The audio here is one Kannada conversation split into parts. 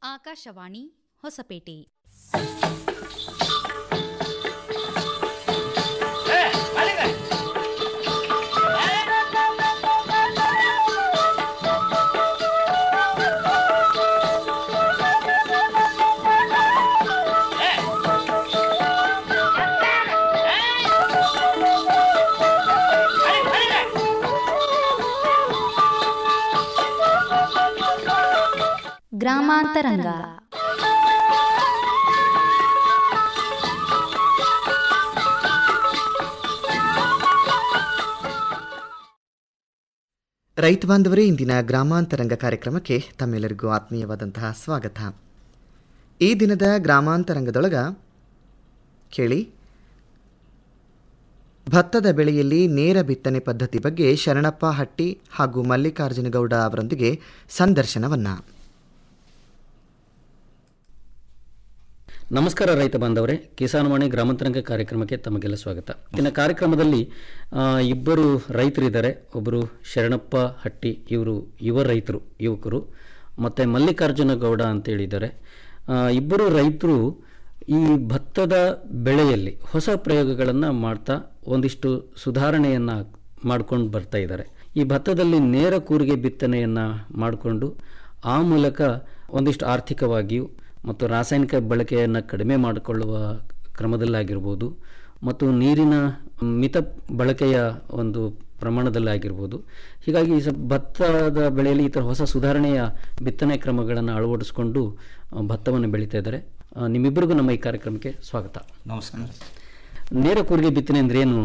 ಆಕಾಶವಾಣಿ ಹೊಸಪೇಟೆ ಗ್ರಾಮಾಂತರಂಗ ರೈತ ಬಾಂಧವರೇ ಇಂದಿನ ಗ್ರಾಮಾಂತರಂಗ ಕಾರ್ಯಕ್ರಮಕ್ಕೆ ತಮ್ಮೆಲ್ಲರಿಗೂ ಆತ್ಮೀಯವಾದಂತಹ ಸ್ವಾಗತ ಈ ದಿನದ ಗ್ರಾಮಾಂತರಂಗದೊಳಗ ಕೇಳಿ ಭತ್ತದ ಬೆಳೆಯಲ್ಲಿ ನೇರ ಬಿತ್ತನೆ ಪದ್ಧತಿ ಬಗ್ಗೆ ಶರಣಪ್ಪ ಹಟ್ಟಿ ಹಾಗೂ ಮಲ್ಲಿಕಾರ್ಜುನ ಗೌಡ ಅವರೊಂದಿಗೆ ಸಂದರ್ಶನವನ್ನ ನಮಸ್ಕಾರ ರೈತ ಬಾಂಧವರೇ ಕಿಸಾನ್ ವಾಣಿ ಗ್ರಾಮಾಂತರಂಗ ಕಾರ್ಯಕ್ರಮಕ್ಕೆ ತಮಗೆಲ್ಲ ಸ್ವಾಗತ ಇನ್ನು ಕಾರ್ಯಕ್ರಮದಲ್ಲಿ ಆ, ಇಬ್ಬರು ರೈತರಿದ್ದಾರೆ ಒಬ್ಬರು ಶರಣಪ್ಪ ಹಟ್ಟಿ ಇವರು ಯುವ ರೈತರು ಯುವಕರು ಮತ್ತು ಮಲ್ಲಿಕಾರ್ಜುನ ಗೌಡ ಅಂತೇಳಿದ್ದಾರೆ ಆ, ಇಬ್ಬರು ರೈತರು ಈ ಭತ್ತದ ಬೆಳೆಯಲ್ಲಿ ಹೊಸ ಪ್ರಯೋಗಗಳನ್ನು ಮಾಡ್ತಾ ಒಂದಿಷ್ಟು ಸುಧಾರಣೆಯನ್ನು ಮಾಡ್ಕೊಂಡು ಬರ್ತಾ ಇದ್ದಾರೆ ಈ ಭತ್ತದಲ್ಲಿ ನೇರ ಕೂರಿಗೆ ಬಿತ್ತನೆಯನ್ನು ಮಾಡಿಕೊಂಡು ಆ ಮೂಲಕ ಒಂದಿಷ್ಟು ಆರ್ಥಿಕವಾಗಿಯೂ ಮತ್ತು ರಾಸಾಯನಿಕ ಬಳಕೆಯನ್ನು ಕಡಿಮೆ ಮಾಡಿಕೊಳ್ಳುವ ಕ್ರಮದಲ್ಲಾಗಿರ್ಬೋದು ಮತ್ತು ನೀರಿನ ಮಿತ ಬಳಕೆಯ ಒಂದು ಪ್ರಮಾಣದಲ್ಲಾಗಿರ್ಬೋದು ಹೀಗಾಗಿ ಈ ಸ- ಭತ್ತದ ಬೆಳೆಯಲ್ಲಿ ಈ ಥರ ಹೊಸ ಸುಧಾರಣೆಯ ಬಿತ್ತನೆ ಕ್ರಮಗಳನ್ನು ಅಳವಡಿಸಿಕೊಂಡು ಆ, ಭತ್ತವನ್ನು ಬೆಳೀತಾ ಇದ್ದಾರೆ ಆ, ನಿಮ್ಮಿಬ್ಬರಿಗೂ ನಮ್ಮ ಈ ಕಾರ್ಯಕ್ರಮಕ್ಕೆ ಸ್ವಾಗತ ನಮಸ್ಕಾರ ನೇರ ಕೂರಿಗೆ ಬಿತ್ತನೆ ಅಂದ್ರೆ ಏನು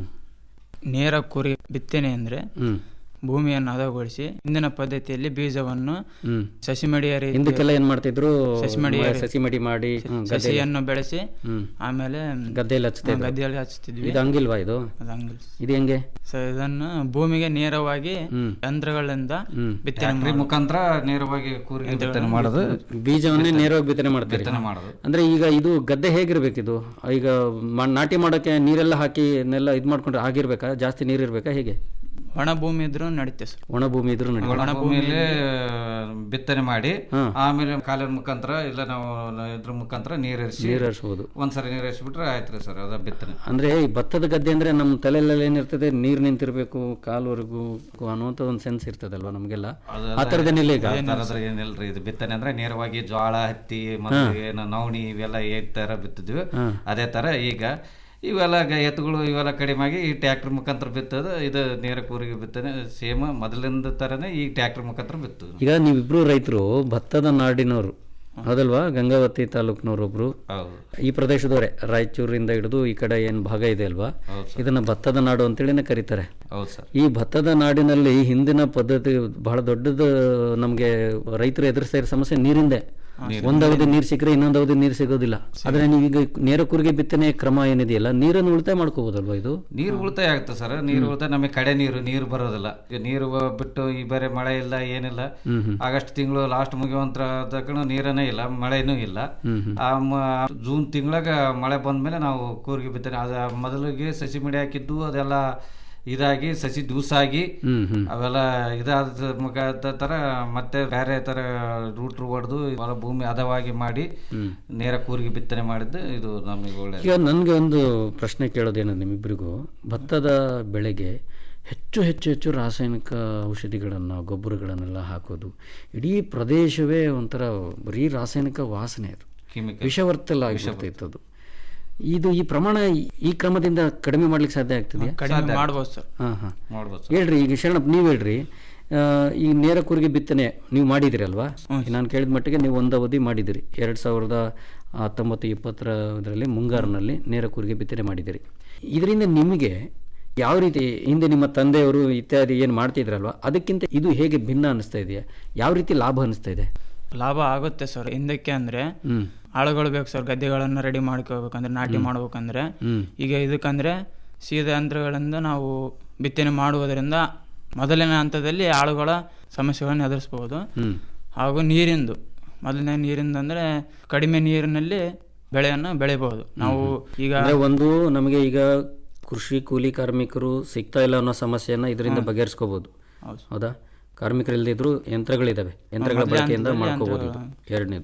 ನೇರ ಕುರಿ ಬಿತ್ತನೆ ಅಂದ್ರೆ ಹ್ಮ್ ಭೂಮಿಯನ್ನು ಹದಗೊಳಿಸಿ ಇಂದಿನ ಪದ್ಧತಿಯಲ್ಲಿ ಬೀಜವನ್ನು ಹ್ಮ್ ಸಸಿ ಮಡಿಯ ರೀತಿ ಹಿಂದಕ್ಕೆಲ್ಲ ಏನ್ ಮಾಡ್ತಿದ್ರು ಸಸಿ ಮಡಿ ಮ- ಸಸಿ ಮಡಿ ಮಾಡಿ ಹ್ಮ್, ಗದ್ದೆ ಸಸಿಯನ್ನು ಬೆಳೆಸಿ ಹ್ಮ್ ಆಮೇಲೆ ಗದ್ದೆಯಲ್ಲಿ ಹಚ್ತಾ ಇದ್ರು. ಗದ್ದೆಯಲ್ಲಿ ಹಚ್ಚುತ್ತಿದ್ವಿ ಇದು ಹಂಗಿಲ್ವಾ ಇದು ಅದು ಹಂಗಿಲ್ಲ ಇದು ಹೆಂಗೆ ಸೊ ಇದನ್ನು ಭೂಮಿಗೆ ನೇರವಾಗಿ ಹ್ಮ್. ಯಂತ್ರಗಳಿಂದ ಹ್ಮ್ ಬಿತ್ತನೆ ಟ್ಯಾಕ್ಟ್ರಿ ಮುಖಾಂತರ ನೇರವಾಗಿ ಕೂರಿಗೆ ಬಿತ್ತನೆ ಮಾಡೋದು ಬೀಜವನ್ನೇ ನೇರವಾಗಿ ಬಿತ್ತನೆ ಮಾಡ್ತಾರೆ ಬಿತ್ತನೆ ಮಾಡೋದು ಅಂದ್ರೆ ಈಗ ಇದು ಗದ್ದೆ ಹೇಗಿರ್ಬೇಕಿದು ಈಗ ಮ- ನಾಟಿ ಮಾಡೋಕೆ ನೀರೆಲ್ಲ ಹಾಕಿ ನೆಲ್ಲ ಇದು ಮಾಡ್ಕೊಂಡ್ರೆ ಆಗಿರ್ಬೇಕಾ ಜಾಸ್ತಿ ನೀರು ಇರ್ಬೇಕಾ ಹೇಗೆ ಒಣ ಭೂಮಿ ಇದ್ರೂ ನಡೀತೆ ಸರ್ ಒಣ ಭೂಮಿ ಇದ್ರೂ ನಡಿ ಒಣ ಭೂಮಿಯಲ್ಲಿ ಬಿತ್ತನೆ ಮಾಡಿ ಹ್ಮ್. ಆಮೇಲೆ ಕಾಲಿನ ಮುಖಾಂತರ ಇಲ್ಲ ನಾವು ಇದ್ರ ಮುಖಾಂತರ ನೀರ್ ಇರಿಸಿ ನೀರು ಹರಿಸ್ಬೋದು ಒಂದ್ಸರಿ ನೀರ್ ಇರಿಸ್ಬಿಟ್ರೆ ಆಯ್ತ್ರಿ ಸರ್ ಅದ ಬಿತ್ತನೆ ಅಂದ್ರೆ ಈ ಭತ್ತದ ಗದ್ದೆ ಅಂದ್ರೆ ನಮ್ಮ ತಲೆಯಲ್ಲೆಲ್ಲ ಏನಿರ್ತದೆ ನೀರು ನಿಂತಿರ್ಬೇಕು ಕಾಲ್ವರೆಗೂ ಅನ್ನುವಂಥ ಒಂದು ಸೆನ್ಸ್ ಇರ್ತದಲ್ವಾ ನಮಗೆಲ್ಲ ಆ ಥರದ್ದೇನಿಲ್ಲ ಈಗ ಆ ಥರದ್ರ ಏನಿಲ್ರಿ ಇದು ಬಿತ್ತನೆ ಅಂದ್ರೆ ನೇರವಾಗಿ ಜೋಳ ಹತ್ತಿ ಮತ್ತು ಏನು ನವಣಿ ಇವೆಲ್ಲ ಏ ತರ ಬಿತ್ತಿದ್ವಿ ಅದೇ ತರ ಈಗ ಇವೆಲ್ಲ ಗ- ಎತ್ತುಗಳು ಇವೆಲ್ಲ ಕಡಿಮೆ ಆಗಿ ಈ ಟ್ಯಾಕ್ಟರ್ ಮುಖಾಂತರ ಬಿತ್ತದ ಇದು ನೇರ ಕೂರಿಗೆ ಬಿತ್ತನೆ ಸೇಮ್ ಮೊದಲಿಂದ ತರನೇ ಈ ಟ್ಯಾಕ್ಟರ್ ಮುಖಾಂತರ ಬಿತ್ತದು ಈಗ ನೀವಿಬ್ರು ರೈತರು ಭತ್ತದ ನಾಡಿನವರು ಹೌದಲ್ವಾ ಗಂಗಾವತಿ ತಾಲೂಕಿನವರೊಬ್ರು ಹೌದು ಈ ಪ್ರದೇಶದವರೇ ರಾಯಚೂರಿಂದ ಹಿಡಿದು ಈ ಕಡೆ ಏನು ಭಾಗ ಇದೆ ಅಲ್ವಾ ಹೌದು ಸರ್ ಇದನ್ನ ಭತ್ತದ ನಾಡು ಅಂತೇಳಿನೇ ಕರೀತಾರೆ ಹೌದು ಸರ್ ಈ ಭತ್ತದ ನಾಡಿನಲ್ಲಿ ಹಿಂದಿನ ಪದ್ಧತಿ ಬಹಳ ದೊಡ್ಡದು ನಮಗೆ ರೈತರು ಎದುರಿಸ್ತಾ ಇರೋ ಸಮಸ್ಯೆ ನೀರಿಂದೆ ಒಂದ್ ಅವಧಿ ನೀರು ಸಿಕ್ಕರೆ ಇನ್ನೊಂದು ಅವಧಿ ನೀರು ಸಿಗೋದಿಲ್ಲ ಆದ್ರೆ ನೀವೀಗ ನೇರ ಕೂರಿಗೆ ಬಿತ್ತನೆ ಕ್ರಮ ಏನಿದೆಯಲ್ಲ ನೀರನ್ನು ಉಳಿತಾಯ ಮಾಡ್ಕೋಬೋದಲ್ವಾ ಇದು ನೀರು ಉಳಿತಾಯ ಆಗುತ್ತೆ ಸರ್ ನೀರು ಉಳಿತಾಯ ನಮಗೆ ಕಡೆ ನೀರು ನೀರು ಬರೋದಿಲ್ಲ ಈಗ ನೀರು ಬಿಟ್ಟು ಈ ಬೇರೆ ಮಳೆ ಇಲ್ಲ ಏನಿಲ್ಲ ಆಗಸ್ಟ್ ತಿಂಗಳು ಲಾಸ್ಟ್ ಮುಗಿಯುವಂತ ತಕ್ಷಣ ನೀರನೇ ಇಲ್ಲ ಮಳೆನೂ ಇಲ್ಲ ಆ ಮ- ಜೂನ್ ತಿಂಗಳಾಗ ಮಳೆ ಬಂದ್ಮೇಲೆ ನಾವು ಕೂರ್ಗಿ ಬಿತ್ತನೆ ಅದ ಮೊದಲಿಗೆ ಸಸಿ ಮಿಡಿ ಹಾಕಿದ್ದು ಅದೆಲ್ಲ ಇದಾಗಿ ಸಸಿ ದೂಸಾಗಿ ಹ್ಮ್ ಹ್ಮ್ ಅವೆಲ್ಲ ಇದಾದ ಮುಖಾಂತರ ಮತ್ತೆ ಬೇರೆ ತರ ರೂಟ್ ಹೊಡೆದು ಹೊಲ ಭೂಮಿ ಹದವಾಗಿ ಮಾಡಿ ನೇರ ಕೂರಿಗೆ ಬಿತ್ತನೆ ಮಾಡಿದ್ದು ಇದು ನಮಗೆ ಒಳ್ಳೆ ಈಗ ನನಗೆ ಒಂದು ಪ್ರಶ್ನೆ ಕೇಳೋದೇನು ನಿಮ್ಮಿಬ್ಬರಿಗೂ ಭತ್ತದ ಬೆಳೆಗೆ ಹೆಚ್ಚು ಹೆಚ್ಚು ಹೆಚ್ಚು ರಾಸಾಯನಿಕ ಔಷಧಿಗಳನ್ನು ಗೊಬ್ಬರಗಳನ್ನೆಲ್ಲ ಹಾಕೋದು ಇಡೀ ಪ್ರದೇಶವೇ ಒಂಥರ ಬರೀ ರಾಸಾಯನಿಕ ವಾಸನೆ ಅದು ಕೆಮಿಕಲ್ ವಿಷವರ್ತಲಾಗಿರ್ತೈತೆ ಅದು ಇದು ಈ ಪ್ರಮಾಣ ಈ- ಈ ಕ್ರಮದಿಂದ ಕಡಿಮೆ ಮಾಡ್ಲಿಕ್ಕೆ ಸಾಧ್ಯ ಆಗ್ತದೆಯಾ ಕಡಿಮೆ ಮಾಡ್ಬೋದು ಸರ್ ಹಾಂ ಹಾಂ ಮಾಡ್ಬೋದು ಸರ್. ಹೇಳ್ರಿ ಈಗ ಶರಣಪ್ಪ ನೀವು ಹೇಳ್ರಿ ಆ, ಈ ನೇರ ಕೂರಿಗೆ ಬಿತ್ತನೆ ನೀವು ಮಾಡಿದಿರಿ ಅಲ್ವಾ ನಾನು ಕೇಳಿದ ಮಟ್ಟಿಗೆ ನೀವು ಒಂದು ಅವಧಿ ಮಾಡಿದಿರಿ ಎರಡು ಸಾವಿರದ ಹತ್ತೊಂಬತ್ತು ಇಪ್ಪತ್ತರ ಇದರಲ್ಲಿ ಮುಂಗಾರಿನಲ್ಲಿ ನೇರ ಕೂರಿಗೆ ಬಿತ್ತನೆ ಮಾಡಿದಿರಿ ಇದರಿಂದ ನಿಮಗೆ ಯಾವ ರೀತಿ ಹಿಂದೆ ನಿಮ್ಮ ತಂದೆಯವರು ಇತ್ಯಾದಿ ಏನು ಮಾಡ್ತಿದ್ರಲ್ವಾ ಅದಕ್ಕಿಂತ ಇದು ಹೇಗೆ ಭಿನ್ನ ಅನಿಸ್ತಾ ಇದೆಯಾ ಯಾವ ರೀತಿ ಲಾಭ ಅನಿಸ್ತಾ ಇದೆ ಲಾಭ ಆಗುತ್ತೆ ಸರ್ ಹಿಂದಕ್ಕೆ ಅಂದ್ರೆ ಹ್ಮ್ ಆಳುಗಳು ಬೇಕು ಸರ್ ಗದ್ದೆಗಳನ್ನು ರೆಡಿ ಮಾಡ್ಕೋಬೇಕಂದ್ರೆ ನಾಟಿ ಮಾಡ್ಬೇಕಂದ್ರೆ ಹ್ಮ್. ಈಗ ಇದಕ್ಕಂದ್ರೆ ಸೀದಾ ಯಂತ್ರಗಳಿಂದ ನಾವು ಬಿತ್ತನೆ ಮಾಡುವುದರಿಂದ ಮೊದಲನೇ ಹಂತದಲ್ಲಿ ಆಳುಗಳ ಸಮಸ್ಯೆಗಳನ್ನು ಎದುರಿಸಬಹುದು ಹ್ಮ್ ಹಾಗೂ ನೀರಿಂದು ಮೊದಲನೇ ನೀರಿಂದ ಅಂದ್ರೆ ಕಡಿಮೆ ನೀರಿನಲ್ಲಿ ಬೆಳೆಯನ್ನು ಬೆಳಿಬಹುದು ನಾವು ಈಗ ಅಂದ್ರೆ ಒಂದು ನಮಗೆ ಈಗ ಕೃಷಿ ಕೂಲಿ ಕಾರ್ಮಿಕರು ಸಿಗ್ತಾ ಇಲ್ಲ ಅನ್ನೋ ಸಮಸ್ಯೆಯನ್ನ ಇದರಿಂದ ಬಗೆಹರಿಸ್ಕೋಬಹುದು ಹೌದು. ಹೌದಾ ಕಾರ್ಮಿಕರಿಲ್ಲದೆ ಇದ್ರು ಯಂತ್ರಗಳಿದಾವೆ ಯಂತ್ರಗಳ ಮೊದ್ಲೇ ಬಳಕೆಯಿಂದ ಹಂತದಲ್ಲಿ ಮಾಡ್ಕೋಬಹುದು ಇದು ಎರಡನೇದು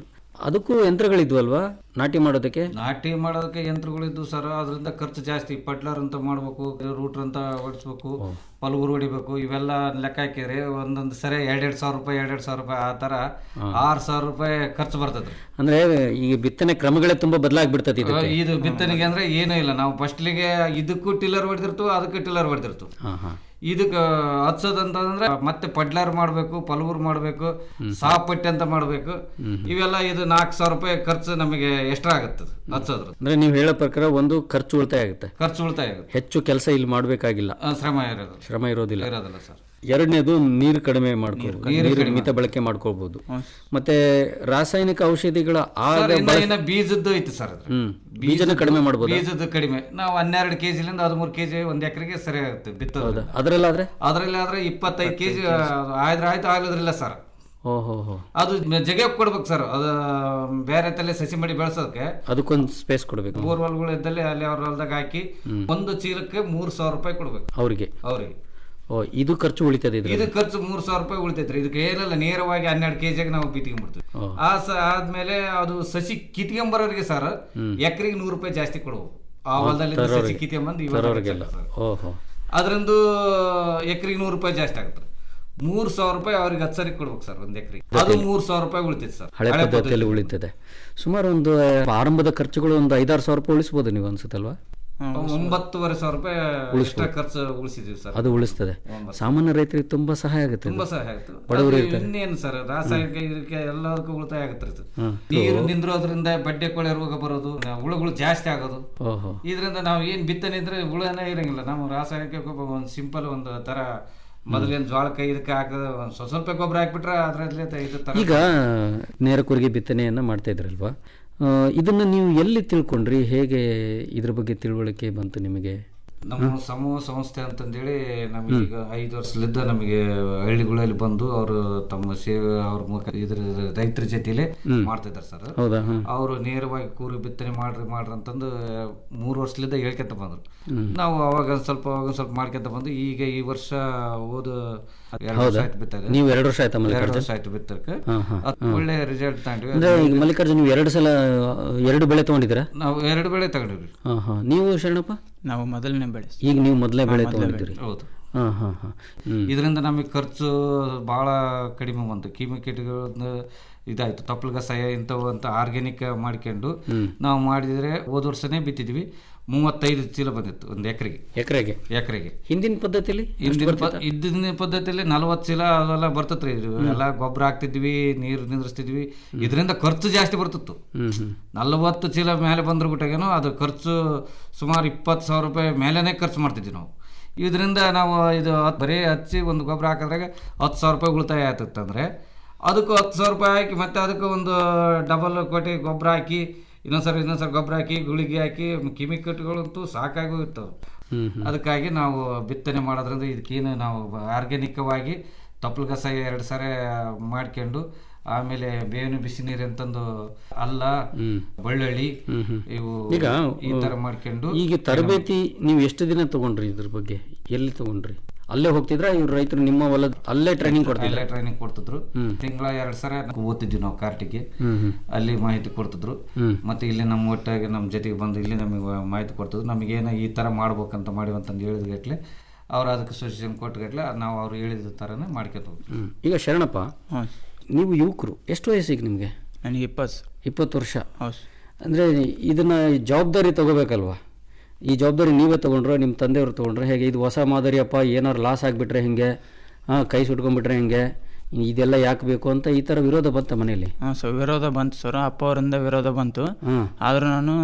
ಅದಕ್ಕೂ ಯಂತ್ರಗಳಿದ್ವಲ್ವಾ ನಾಟಿ ಮಾಡೋದಕ್ಕೆ ನಾಟಿ ಮಾಡೋದಕ್ಕೆ ಯಂತ್ರಗಳಿದ್ದು ಸರ್ ಅದರಿಂದ ಖರ್ಚು ಜಾಸ್ತಿ ಪಟ್ಲರ್ ಅಂತ ಮಾಡ್ಬೇಕು ರೂಟರ್ ಅಂತ ಹೊಡಿಸ್ಬೇಕು ಪಲ್ಗುರು ಹೊಡಿಬೇಕು ಇವೆಲ್ಲ ಲೆಕ್ಕ ಹಾಕಿದ್ರೆ ಒಂದೊಂದು ಸರಿ ಎರಡೆರಡು ಸಾವಿರ ರೂಪಾಯಿ ಎರಡೆರಡು ಸಾವಿರ ರೂಪಾಯಿ ಆ ತರ ಆರು ಸಾವಿರ ರೂಪಾಯಿ ಖರ್ಚು ಬರ್ತದ್ರಿ ಅಂದ್ರೆ ಈಗ ಬಿತ್ತನೆ ಕ್ರಮಗಳೇ ತುಂಬಾ ಬದಲಾಗ್ಬಿಡ್ತದೆ ಇದು ಇದು ಬಿತ್ತನೆಗೆ ಅಂದ್ರೆ ಏನೂ ಇಲ್ಲ ನಾವು ಫಸ್ಟ್ಲಿಗೆ ಇದಕ್ಕೂ ಟಿಲ್ಲರ್ ಹೊಡೆದಿರ್ತು ಅದಕ್ಕೂ ಟಿಲ್ಲರ್ ಹೊಡೆದಿರ್ತು ಹಾ ಹಾ ಇದಕ್ಕೆ ಹಚ್ಚೋದಂತಂದ್ರೆ ಮತ್ತೆ ಪಡ್ಲಾರ್ ಮಾಡಬೇಕು ಪಲ್ಗುರ್ ಮಾಡಬೇಕು ಸಾಪಟ್ಟಿ ಅಂತ ಮಾಡಬೇಕು ಇವೆಲ್ಲ ಇದು ನಾಲ್ಕು ಸಾವಿರ ರೂಪಾಯಿ ಖರ್ಚು ನಮಗೆ ಎಕ್ಸ್ಟ್ರಾ ಆಗುತ್ತೆ ಹಚ್ಚೋದ್ರ ಅಂದ್ರೆ ನೀವು ಹೇಳೋ ಪ್ರಕಾರ ಒಂದು ಖರ್ಚು ಉಳಿತಾಯ ಆಗುತ್ತೆ ಖರ್ಚು ಉಳಿತಾಯ ಆಗುತ್ತೆ ಹೆಚ್ಚು ಕೆಲಸ ಇಲ್ಲಿ ಮಾಡಬೇಕಾಗಿಲ್ಲ ಆ, ಶ್ರಮ ಇರೋದು ಶ್ರಮ ಇರೋದಿಲ್ಲ ಇರೋದಿಲ್ಲ ಸರ್ ಎರಡನೇದು ನೀರು ಕಡಿಮೆ ಮಾಡ್ಕೋಬಹುದು ನೀರು ಮಿತ ಬಳಕೆ ಮಾಡ್ಕೋಬಹುದು ಮತ್ತೆ ರಾಸಾಯನಿಕ ಔಷಧಿಗಳ ಆಗ ಸರ್ ಇನ್ನ ಇನ್ನ ಬೀಜದ್ದು ಐತಿ ಸರ್ ಅದ್ರ ಹ್ಮ್ ಬೀಜನ ಕಡಿಮೆ ಮಾಡ್ಬೋದು ಬೀಜದ್ದು ಕಡಿಮೆ ನಾವು ಹನ್ನೆರಡು ಕೆಜಿಲಿಂದ ಹದಿಮೂರು ಕೆಜಿ ಒಂದ್ ಎಕರೆಗೆ ಸರಿ ಆಗುತ್ತೆ ಬಿತ್ತೋದು ಅದರಲ್ಲಾದ್ರೆ ಅದ್ರಲ್ಲಿ ಆದ್ರೆ ಇಪ್ಪತ್ತೈದು ಕೆಜಿ ಆಯ್ದ್ರೆ ಆಯ್ತು ಆಗಲಿದ್ರಿಲ್ಲ ಸರ್ ಓಹೋ ಹೋ ಅದು ಜಗೆ ಕೊಡ್ಬೇಕು ಸರ್ ಅದು ಬೇರೆ ತಲೆ ಸಸಿ ಮಡಿ ಬೆಳೆಸೋದಕ್ಕೆ ಅದಕ್ಕೊಂದು ಸ್ಪೇಸ್ ಕೊಡಬೇಕು ಬೋರ್ವೆಲ್ಗಳು ಇದ್ದಲ್ಲಿ ಅಲ್ಲಿ ಅವ್ರ ಹೊಲ್ದಾಗ ಹಾಕಿ ಒಂದು ಚೀಲಕ್ಕೆ ಮೂರ್ ಸಾವಿರ ರೂಪಾಯಿ ಕೊಡ್ಬೇಕು ಅವರಿಗೆ ಅವ್ರಿಗೆ ಓ ಇದು ಖರ್ಚು ಉಳಿತದೆ ಇದ್ರ ಇದು ಖರ್ಚು ಮೂರ್ ಸಾವಿರ ರೂಪಾಯಿ ಉಳಿತೈತ್ರಿ ಇದಕ್ಕೆ ಏನಿಲ್ಲ ನೇರವಾಗಿ ಹನ್ನೆರಡು ಕೆಜಿಗೆ ನಾವು ಬಿತ್ಕೊಂಡ್ಬಿಡ್ತೀವಿ ಓ. ಆ ಸ ಆದ್ಮೇಲೆ ಅದು ಸಸಿ ಕಿತ್ಕೊಂಬರೋರಿಗೆ ಸರ್ ಎಕರೆಗೆ ನೂರು ರೂಪಾಯಿ ಜಾಸ್ತಿ ಕೊಡ್ಬೇಕು ಆ ಹೊಲದಲ್ಲಿ ಸಸಿ ಕಿತ್ಕೊಂಬಂದು ತರೋರಿಗೆಲ್ಲ ಇವಾಗ ಓಹೋ ಅದರಿಂದ ಎಕರೆಗೆ ನೂರು ರೂಪಾಯಿ ಜಾಸ್ತಿ ಆಗುತ್ತೆ ಮೂರ್ ಸಾವಿರ ರೂಪಾಯಿ ಅವ್ರಿಗೆ ಹತ್ತು ಸರಿ ಕೊಡ್ಬೇಕು ಸರ್ ಒಂದ್ ಎಕರೆ ಅದು ಮೂರ್ ಸಾವಿರ ರೂಪಾಯಿ ಉಳಿತೈತೆ ಸರ್ ಹಳೆ ಪದ್ಧತಿಯಲ್ಲಿ ಉಳಿತದೆ ಸುಮಾರು ಒಂದು ಆರಂಭದ ಖರ್ಚುಗಳು ಒಂದು ಐದಾರು ಸಾವಿರ ರೂಪಾಯಿ ಉಳಿಸ್ಬೋದು ನೀವು ಅನ್ಸುತ್ತಲ್ವಾ ಒಂಬತ್ತುವರೆ ಸಾವಿರ ರೂಪಾಯಿ ಎಕ್ಸ್ಟ್ರಾ ಖರ್ಚು ಉಳಿಸಿದೀವಿ ಸರ್ ಅದು ಉಳಿಸ್ತದೆ ಸಾಮಾನ್ಯ ರೈತರಿಗೆ ತುಂಬಾ ಸಹಾಯ ಆಗುತ್ತೆ ತುಂಬಾ ಇದು. ಸಹಾಯ ಆಯ್ತು ಅದು ಇನ್ನೇನು ಸರ್ ರಾಸಾಯನಿಕ ಇದಕ್ಕೆ ಎಲ್ಲದಕ್ಕೂ ಉಳಿತಾಯ ಆಗುತ್ತೆ ಇದು. ಹ್ಮ್. ನೀರು ನಿಂದ್ರೋದ್ರಿಂದ ಬಡ್ಡೆ ಕೊಳೆ ರೋಗ ಬರೋದು ಹುಳುಗಳು ಜಾಸ್ತಿ ಆಗೋದು ಓಹೋ ಇದರಿಂದ ನಾವು ಏನ್ ಬಿತ್ತನೆ ಇದ್ರೆ ಹುಳನೇ ಇರಂಗಿಲ್ಲ ನಾವು ರಾಸಾಯನಿಕ ಗೊಬ್ಬರ ಒಂದು ಸಿಂಪಲ್ ಒಂದು ತರ ಮೊದಲೇನು ಜೋಳಕ್ಕೆ ಇದಕ್ಕೆ ಹಾಕೋದು ಒಂದ್ ಸ್ವಲ್ಪ ಸ್ವಲ್ಪ ಗೊಬ್ಬರ ಹಾಕ್ಬಿಟ್ರೆ ಅದರಲ್ಲಿ ಇದು ತರ ಈಗ ನೇರ ಕೂರಿಗೆ ಬಿತ್ತನೆಯನ್ನ ಮಾಡ್ತಾ ಇದ್ರಲ್ವಾ ಆ, ಇದನ್ನ ನೀವು ಎಲ್ಲಿ ತಿಳ್ಕೊಂಡ್ರಿ ಹೇಗೆ ಇದ್ರ ಬಗ್ಗೆ ತಿಳುವಳಿಕೆ ಬಂತು ನಿಮಗೆ ನಮ್ಮ ಸಮೂಹ ಸಂಸ್ಥೆ ಅಂತಂದೇಳಿ ನಮಗೆ ಈಗ ಐದು ವರ್ಷಲಿದ್ದ ನಮಗೆ ಹಳ್ಳಿಗಳಲ್ಲಿ ಬಂದು ಅವರು ತಮ್ಮ ಸೇವೆ ಅವ್ರ ಮುಖ ಇದ್ರ ರೈತರ ಜೊತೆಲೆ ಮಾಡ್ತಾ ಇದ್ದಾರೆ ಸರ್ ಹೌದಾ ಹ್ಮ್ ಅವರು ನೇರವಾಗಿ ಕೂರು ಬಿತ್ತನೆ ಮಾಡ್ರಿ ಮಾಡ್ರಿ ಅಂತಂದು ಮೂರು ವರ್ಷಲಿದ್ದ ಹೇಳ್ಕೊಂತ ಬಂದ್ರು ನಾವು ಅವಾಗ ಒಂದ್ ಸ್ವಲ್ಪ ಅವಾಗ ಒಂದ್ ಸ್ವಲ್ಪ ಮಾಡ್ಕೊಂತ ಬಂದು ಈಗ ಈ ವರ್ಷ ಓದ ಎರಡು ವರ್ಷ ಆಯ್ತು ಬಿತ್ತಾಗ ನೀವು ಎರಡು ವರ್ಷ ಆಯ್ತಾ ಎರಡು ಮಲ್ಲಿಕಾರ್ಜುನ್ ವರ್ಷ ಆಯ್ತು ಬಿತ್ತಕ್ಕೆ ಹಾ, ಹಾ, ಅದ್ ಒಳ್ಳೆ ರಿಸಲ್ಟ್ ತಗೊಂಡ್ವಿ ಅಂದ್ರೆ ಈಗ ಮಲ್ಲಿಕಾರ್ಜುನ್ ನೀವು ಎರಡು ಸಲ ಎರಡು ಬೆಳೆ ತಗೊಂಡಿದ್ದೀರಾ ನಾವು ಎರಡು ಬೆಳೆ ತಗೊಂಡಿವ್ರಿ ಹಾ ಹಾ ನೀವು ಶರಣಪ್ಪ ನಾವು ಮೊದಲನೇ ಬೆಳೆ ಈಗ ನೀವು ಮೊದಲೇ ಬೆಳೆ ತಗೊಂಡಿದ್ದೀರಿ ಹೌದು ಹಾ ಹಾ ಹಾ ಹ್ಮ್ ಇದರಿಂದ ನಮಗೆ ಖರ್ಚು ಭಾಳ ಕಡಿಮೆ ಬಂತು ಕಿಮಿಕಿಟ್ಗಳನ್ನ ಇದಾಯ್ತು ತಪ್ಪಲ್ಗಸಾಯ ಇಂಥವು ಅಂತ ಆರ್ಗ್ಯಾನಿಕ್ ಮಾಡ್ಕೊಂಡು ನಾವು ಮಾಡಿದ್ರೆ ಹೋದ ವರ್ಷನೇ ಬಿತ್ತಿದ್ವಿ ಮೂವತ್ತೈದು ಚೀಲ ಬಂದಿತ್ತು ಒಂದು ಎಕರೆಗೆ ಎಕರೆಗೆ ಎಕರೆಗೆ ಹಿಂದಿನ ಪದ್ಧತಿಲಿ ಹಿಂದಿನ ಪ- ಇದ್ದಿನ ಪದ್ಧತಿಯಲ್ಲಿ ನಲವತ್ತು ಚೀಲ ಅವೆಲ್ಲ ಬರ್ತತ್ರಿ ಇದು ಎಲ್ಲ ಗೊಬ್ಬರ ಹಾಕ್ತಿದ್ವಿ ನೀರು ನಿಂದ್ರಿಸ್ತಿದ್ವಿ ಇದರಿಂದ ಖರ್ಚು ಜಾಸ್ತಿ ಬರ್ತಿತ್ತು ಹ್ಮ್ ಹ್ಮ್ ನಲವತ್ತು ಚೀಲ ಮೇಲೆ ಬಂದ್ರ ಬಿಟ್ಟಾಗೇನೋ ಅದು ಖರ್ಚು ಸುಮಾರು ಇಪ್ಪತ್ತು ಸಾವಿರ ರೂಪಾಯಿ ಮೇಲೇನೆ ಖರ್ಚು ಮಾಡ್ತಿದ್ವಿ ನಾವು ಇದರಿಂದ ನಾವು ಇದು ಹತ್- ಬರೀ ಹಚ್ಚಿ ಒಂದು ಗೊಬ್ಬರ ಹಾಕಿದ್ರಾಗ ಹತ್ತು ಸಾವಿರ ರೂಪಾಯಿ ಉಳಿತಾಯ ಆಗ್ತಿತ್ತಂದ್ರೆ ಅದಕ್ಕೂ ಹತ್ತು ಸಾವಿರ ರೂಪಾಯಿ ಹಾಕಿ ಮತ್ತೆ ಅದಕ್ಕೆ ಒಂದು ಡಬಲ್ ಕೋಟಿ ಗೊಬ್ಬರ ಹಾಕಿ ಇನ್ನೊಂದ್ಸರಿ ಇನ್ನೊಂದ್ಸರಿ ಗೊಬ್ಬರ ಹಾಕಿ ಗುಳಿಗೆ ಹಾಕಿ ಕಿಮಿಕಟ್ಗಳಂತೂ ಸಾಕಾಗಿ ಇರ್ತವೆ ಹ್ಮ್ ಹ್ಮ್ ಅದಕ್ಕಾಗಿ ನಾವು ಬಿತ್ತನೆ ಮಾಡೋದ್ರಿಂದ ಇದಕ್ಕೇನು ನಾವು ಆರ್ಗ್ಯಾನಿಕವಾಗಿ ತಪ್ಪಲು ಕಸಾಯ ಎರಡು ಸರಿ ಮಾಡ್ಕೊಂಡು ಆಮೇಲೆ ಬೇವಿನ ಬಿಸಿ ನೀರು ಅಂತಂದು ಅಲ್ಲ ಬೆಳ್ಳುಳ್ಳಿ ಹ್ಮ್ ಹ್ಮ್ ಇವು ಈಗ ಈ ತರ ಮಾಡ್ಕೊಂಡು ಈಗ ತರಬೇತಿ ನೀವು ಎಷ್ಟು ದಿನ ತಗೊಂಡ್ರಿ ಇದ್ರ ಬಗ್ಗೆ ಎಲ್ಲಿ ತಗೊಂಡ್ರಿ ಅಲ್ಲೇ ಹೋಗ್ತಿದ್ರ ಇವ್ರು ರೈತರು ನಿಮ್ಮ ಹೊಲದ ಅಲ್ಲೇ ಟ್ರೈನಿಂಗ್ ಕೊಡ್ತಿದ್ರ ಅಲ್ಲೇ ಟ್ರೈನಿಂಗ್ ಕೊಡ್ತಿದ್ರು ತಿಂಗಳ ಎರಡ್ ಸರ ಓದ್ತಿದ್ವಿ ನಾವು ಕಾರ್ಟಿಗೆ ಹ್ಮ್ ಹ್ಮ್ ಅಲ್ಲಿ ಮಾಹಿತಿ ಕೊಡ್ತಿದ್ರು ಹ್ಮ್. ಮತ್ತೆ ಇಲ್ಲಿ ನಮ್ಮ ಒಟ್ಟಾಗಿ ನಮ್ಮ ಜೊತೆಗೆ ಬಂದು ಇಲ್ಲಿ ನಮಗೆ ಮಾಹಿತಿ ಕೊಡ್ತಿದ್ರು ನಮಗೇನು ಈ ತರ ಮಾಡ್ಬೇಕಂತ ಮಾಡಿವಿ ಅಂತಂದು ಹೇಳಿದ ಗಟ್ಲೆ ಅವ್ರು ಅದಕ್ಕೆ ಸಜೆಷನ್ ಕೊಟ್ಟು ಗಟ್ಲೆ ನಾವು ಅವ್ರು ಹೇಳಿದ ಥರನೇ ಮಾಡ್ಕೊತ ಹೋಗ್ತೀವಿ ಹ್ಮ್. ಈಗ ಶರಣಪ್ಪ ಹ್ಞೂ ನೀವು ಯುವಕರು ಎಷ್ಟು ವಯಸ್ಸಿಗೆ ನಿಮಗೆ ನನಗೆ ಇಪ್ಪತ್ತು ಇಪ್ಪತ್ತು ವರ್ಷ ಹೌದು ಅಂದರೆ ಇದನ್ನ ಜವಾಬ್ದಾರಿ ತಗೋಬೇಕಲ್ವಾ ಈ ಜವಾಬ್ದಾರಿ ನೀವೇ ತಗೊಂಡ್ರೆ ನಿಮ್ಮ ತಂದೆಯವರು ತಗೊಂಡ್ರೆ ಹೇಗೆ ಇದು ಹೊಸ ಮಾದರಿಯಪ್ಪ ಏನಾರು ಲಾಸ್ ಆಗಿಬಿಟ್ರೆ ಹಿಂಗೆ ಹಾಂ ಕೈ ಸುಟ್ಕೊಂಡ್ಬಿಟ್ರೆ ಹಿಂಗೆ ಇದೆಲ್ಲ ಯಾಕೆ ಬೇಕು ಅಂತ ಈ ಥರ ವಿರೋಧ ಬಂತ ಮನೆಯಲ್ಲಿ ಹಾಂ ಸರ್ ವಿರೋಧ ಬಂತು ಸರ್ ಅಪ್ಪ ಅವರಿಂದ ವಿರೋಧ ಬಂತು ಹಾಂ ಆದರೂ ನಾನು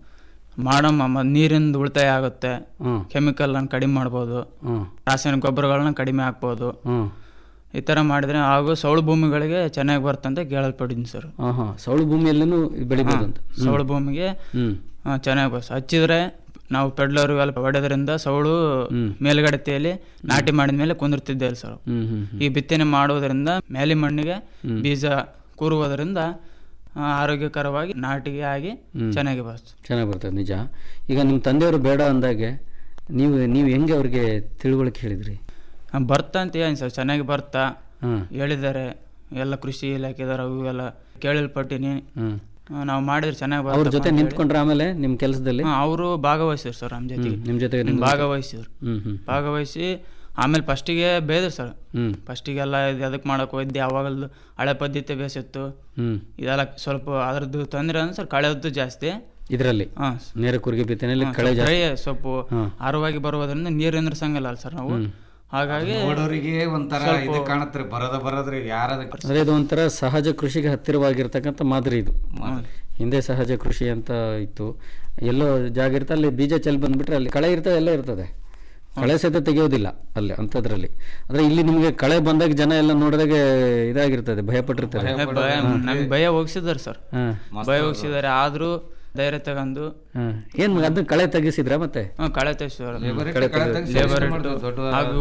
ಮಾಡಮ್ಮ ಮ- ನೀರಿಂದ ಉಳಿತಾಯ ಆಗುತ್ತೆ ಹ್ಮ್. ಕೆಮಿಕಲನ್ನು ಕಡಿಮೆ ಮಾಡ್ಬೋದು ಹ್ಞೂ ರಾಸಾಯನಿಕ ಗೊಬ್ಬರಗಳನ್ನ ಕಡಿಮೆ ಹಾಕ್ಬೋದು ಹ್ಞೂ ಈ ಥರ ಮಾಡಿದ್ರೆ ಹಾಗೂ ಸೌಳು ಭೂಮಿಗಳಿಗೆ ಚೆನ್ನಾಗಿ ಬರ್ತಂತ ಕೇಳಲ್ಪಟ್ಟಿದ್ದೀನಿ ಸರ್ ಹಾಂ ಹಾಂ ಸೌಳು ಭೂಮಿಯಲ್ಲೂ ಬೆಳಿಬೋದು ಅಂತ ಸೌಳು ಭೂಮಿಗೆ ಹ್ಞೂ ಆ, ಚೆನ್ನಾಗಿ ಬಸ್ ಹಚ್ಚಿದ್ರೆ ನಾವು ಪೆಡ್ಲರು ಎಲ್ಲ ಹೊಡೆದ್ರಿಂದ ಸೌಳು ಮೇಲ್ಗಡೆತೆಯಲ್ಲಿ ನಾಟಿ ಮಾಡಿದ ಮೇಲೆ ಕುಂದಿರ್ತಿದ್ದೇವೆ ಸರ್ ಹ್ಞೂ ಹ್ಞೂ ಈ ಬಿತ್ತನೆ ಮಾಡುವುದರಿಂದ ಮೇಲಿ ಮಣ್ಣಿಗೆ ಬೀಜ ಕೂರುವುದರಿಂದ ಆ, ಆರೋಗ್ಯಕರವಾಗಿ ನಾಟಿಗೆ ಆಗಿ ಚೆನ್ನಾಗಿ ಬರ್ತದೆ ಚೆನ್ನಾಗಿ ಬರ್ತದೆ ನಿಜ ಈಗ ನಿಮ್ಮ ತಂದೆಯವರು ಬೇಡ ಅಂದಾಗೆ ನೀವು ನೀವು ಹೆಂಗೆ ಅವ್ರಿಗೆ ತಿಳುವಳಿಕೆ ಹೇಳಿದ್ರಿ ಆ, ಬರ್ತಾ ಅಂತ ಏನು ಸರ್ ಚೆನ್ನಾಗಿ ಬರ್ತಾ ಹಾಂ ಹೇಳಿದ್ದಾರೆ ಎಲ್ಲ ಕೃಷಿ ಇಲಾಖೆದವರು ಇವೆಲ್ಲ ಕೇಳಲ್ಪಟ್ಟಿನಿ ಹ್ಮ್ ಆ, ನಾವು ಮಾಡಿದ್ರೆ ಚೆನ್ನಾಗಿ ಅವ್ರ ಜೊತೆ ನಿಂತ್ಕೊಂಡ್ರೆ ಆಮೇಲೆ ನಿಮ್ಮ ಕೆಲಸದಲ್ಲಿ ಅವರು ಭಾಗವಹಿಸಿದ್ರು ಸರ್ ನಮ್ಮ ಜೊತೆಗೆ ನಿಮ್ಮ ಜೊತೆಗೆ ಹ್ಮ್, ಭಾಗವಹಿಸಿದ್ರು ಹ್ಮ್ ಹ್ಮ್ ಭಾಗವಹಿಸಿ ಆಮೇಲೆ ಫಸ್ಟಿಗೆ ಬೇದ್ರು ಸರ್ ಹ್ಮ್ ಫಸ್ಟಿಗೆಲ್ಲ ಇದು ಅದಕ್ಕೆ ಮಾಡಕ್ಕೆ ಹೋಗಿದ್ದೆ ಅವಾಗಲ್ದು ಹಳೆ ಪದ್ಧತಿ ಬೇಸಿತ್ತು ಹ್ಮ್ ಇದೆಲ್ಲ ಸ್ವಲ್ಪ ಅದ್ರದ್ದು ತೊಂದರೆ ಅಂದ್ರೆ ಸರ್ ಕಳೆದ್ದು ಜಾಸ್ತಿ ಇದರಲ್ಲಿ ಹಾಂ ನೇರ ಕುರಿಗೆ ಬಿತ್ತನೆಯಲ್ಲಿ ಕಳೆ ಜಾಸ್ತಿ ಡ್ರೈ ಸ್ವಲ್ಪ ಆರವಾಗಿ ಬರುವುದರಿಂದ ನೀರು ಸಂಗಲ್ಲ ಅಲ್ಲ ಸರ್ ನಾವು ಹಾಗಾಗಿ ನೋಡೋರಿಗೆ ಒಂಥರ ಇದು ಕಾಣತ್ರಿ ಬರದ ಬರದ್ರಿ ಯಾರದ ಅಂದ್ರೆ ಇದು ಒಂಥರ ಸಹಜ ಕೃಷಿಗೆ ಹತ್ತಿರವಾಗಿರ್ತಕ್ಕಂಥ ಮಾದರಿ ಇದು ಹಿಂದೆ ಸಹಜ ಕೃಷಿ ಅಂತ ಇತ್ತು ಎಲ್ಲೋ ಜಾಗ ಇರುತ್ತೆ ಅಲ್ಲಿ ಬೀಜ ಚೆಲ್ಲಿ ಬಂದ್ಬಿಟ್ರೆ ಅಲ್ಲಿ ಕಳೆ ಇರ್ತದೆ ಎಲ್ಲ ಇರ್ತದೆ ಕಳೆ ಸಹಿತ ತೆಗೆಯೋದಿಲ್ಲ ಅಲ್ಲಿ ಅಂಥದ್ರಲ್ಲಿ ಅಂದ್ರೆ ಇಲ್ಲಿ ನಿಮಗೆ ಕಳೆ ಬಂದಾಗ ಜನ ಎಲ್ಲ ನೋಡಿದಾಗ ಇದಾಗಿರ್ತದೆ ಭಯಪಟ್ಟಿರ್ತಾರೆ ಭಯ ನಮ್ಗೆ ಭಯ ಹೋಗಿಸಿದಾರೆ ಸರ್ ಹಾಂ ಭಯ ಹೋಗಿಸಿದಾರೆ ಆದ್ರೂ ಧೈರ್ಯ ತಗೊಂಡು ಹಾಂ ಏನು ಅದನ್ನ ಕಳೆ ತೆಗಿಸಿದ್ರ ಮತ್ತೆ ಹ್ಮ್, ಕಳೆ ತೆಗಿಸಿದಾರೆ ಲೇಬರ್ ದೊಡ್ಡ ಹಾಗೂ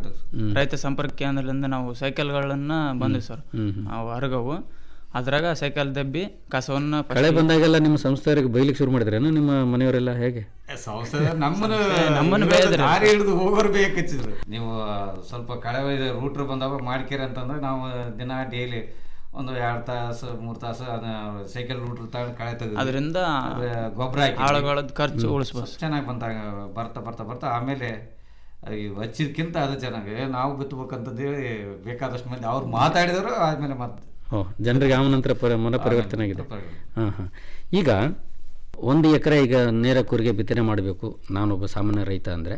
ರೈತ ಸಂಪರ್ಕ ಕೇಂದ್ರದಿಂದ ನಾವು ಸೈಕಲ್ಗಳನ್ನ ಬಂದ್ವಿ ಸರ್ ನಾವು ಹೊರಗವು ಅದ್ರಾಗ ಸೈಕಲ್ ದಬ್ಬಿ ಕಸವನ್ನ first ಕಳೆ ಬಂದಾಗೆಲ್ಲ ನಿಮ್ಮ ಸಂಸ್ಥೆಯವರಿಗೆ ಬೈಲಿಕ್ಕೆ ಶುರು ಮಾಡಿದ್ರೇನು ನಿಮ್ಮ ಮನೆಯವರೆಲ್ಲ ಹೇಗೆ ನಮ್ಮನ್ನು ನಮ್ಮನ್ನು ಇಳಿಯೋದು ದಾರಿ ಹಿಡಿದು ಹೋಗೋರು ಬೇಕಚ್ಚಿದ್ರು ನೀವು ಸ್ವಲ್ಪ ಕಳೆ ರೂಟ್ರ್ ಬಂದಾಗ ಮಾಡ್ಕೀರಿ ಅಂತಂದ್ರೆ ನಾವು ದಿನ ಡೈಲಿ ಒಂದು ಎರಡು ತಾಸು ಮೂರು ತಾಸು ಸೈಕಲ್ ರೂಟ್ರ್ ತಗೊಂಡು ಕಳೆ ತೆಗೆದು ಅದರಿಂದ ಗೊಬ್ಬರ ಹಾಕಿ ಆಳುಗಳದ್ ಖರ್ಚು ಉಳಿಸ್ಬೋದು ಚೆನ್ನಾಗಿ ಬಂದಾಗ ಬರ್ತಾ ಬರ್ತಾ ಬರ್ತಾ ಆಮೇಲೆ ಈ ಹಚ್ಚಿದ್ಕಿಂತ ಅದು ಚೆನ್ನಾಗಿ ಏ, ನಾವು ಬಿತ್ತಬೇಕಂತಂದೇಳಿ ಬೇಕಾದಷ್ಟು ಮಂದಿ ಅವ್ರು ಮಾತಾಡಿದರು ಆದ್ಮೇಲೆ ಮತ್ತೆ ಓ ಜನರಿಗೆ ಆವ ನಂತರ ಪರ ಮನ ಪರಿವರ್ತನೆ ಆಗಿದೆ ಹಾಂ ಹಾಂ ಈಗ ಒಂದು ಎಕರೆ ಈಗ ನೇರ ಕೂರಿಗೆ ಬಿತ್ತನೆ ಮಾಡಬೇಕು ನಾನೊಬ್ಬ ಸಾಮಾನ್ಯ ರೈತ ಅಂದರೆ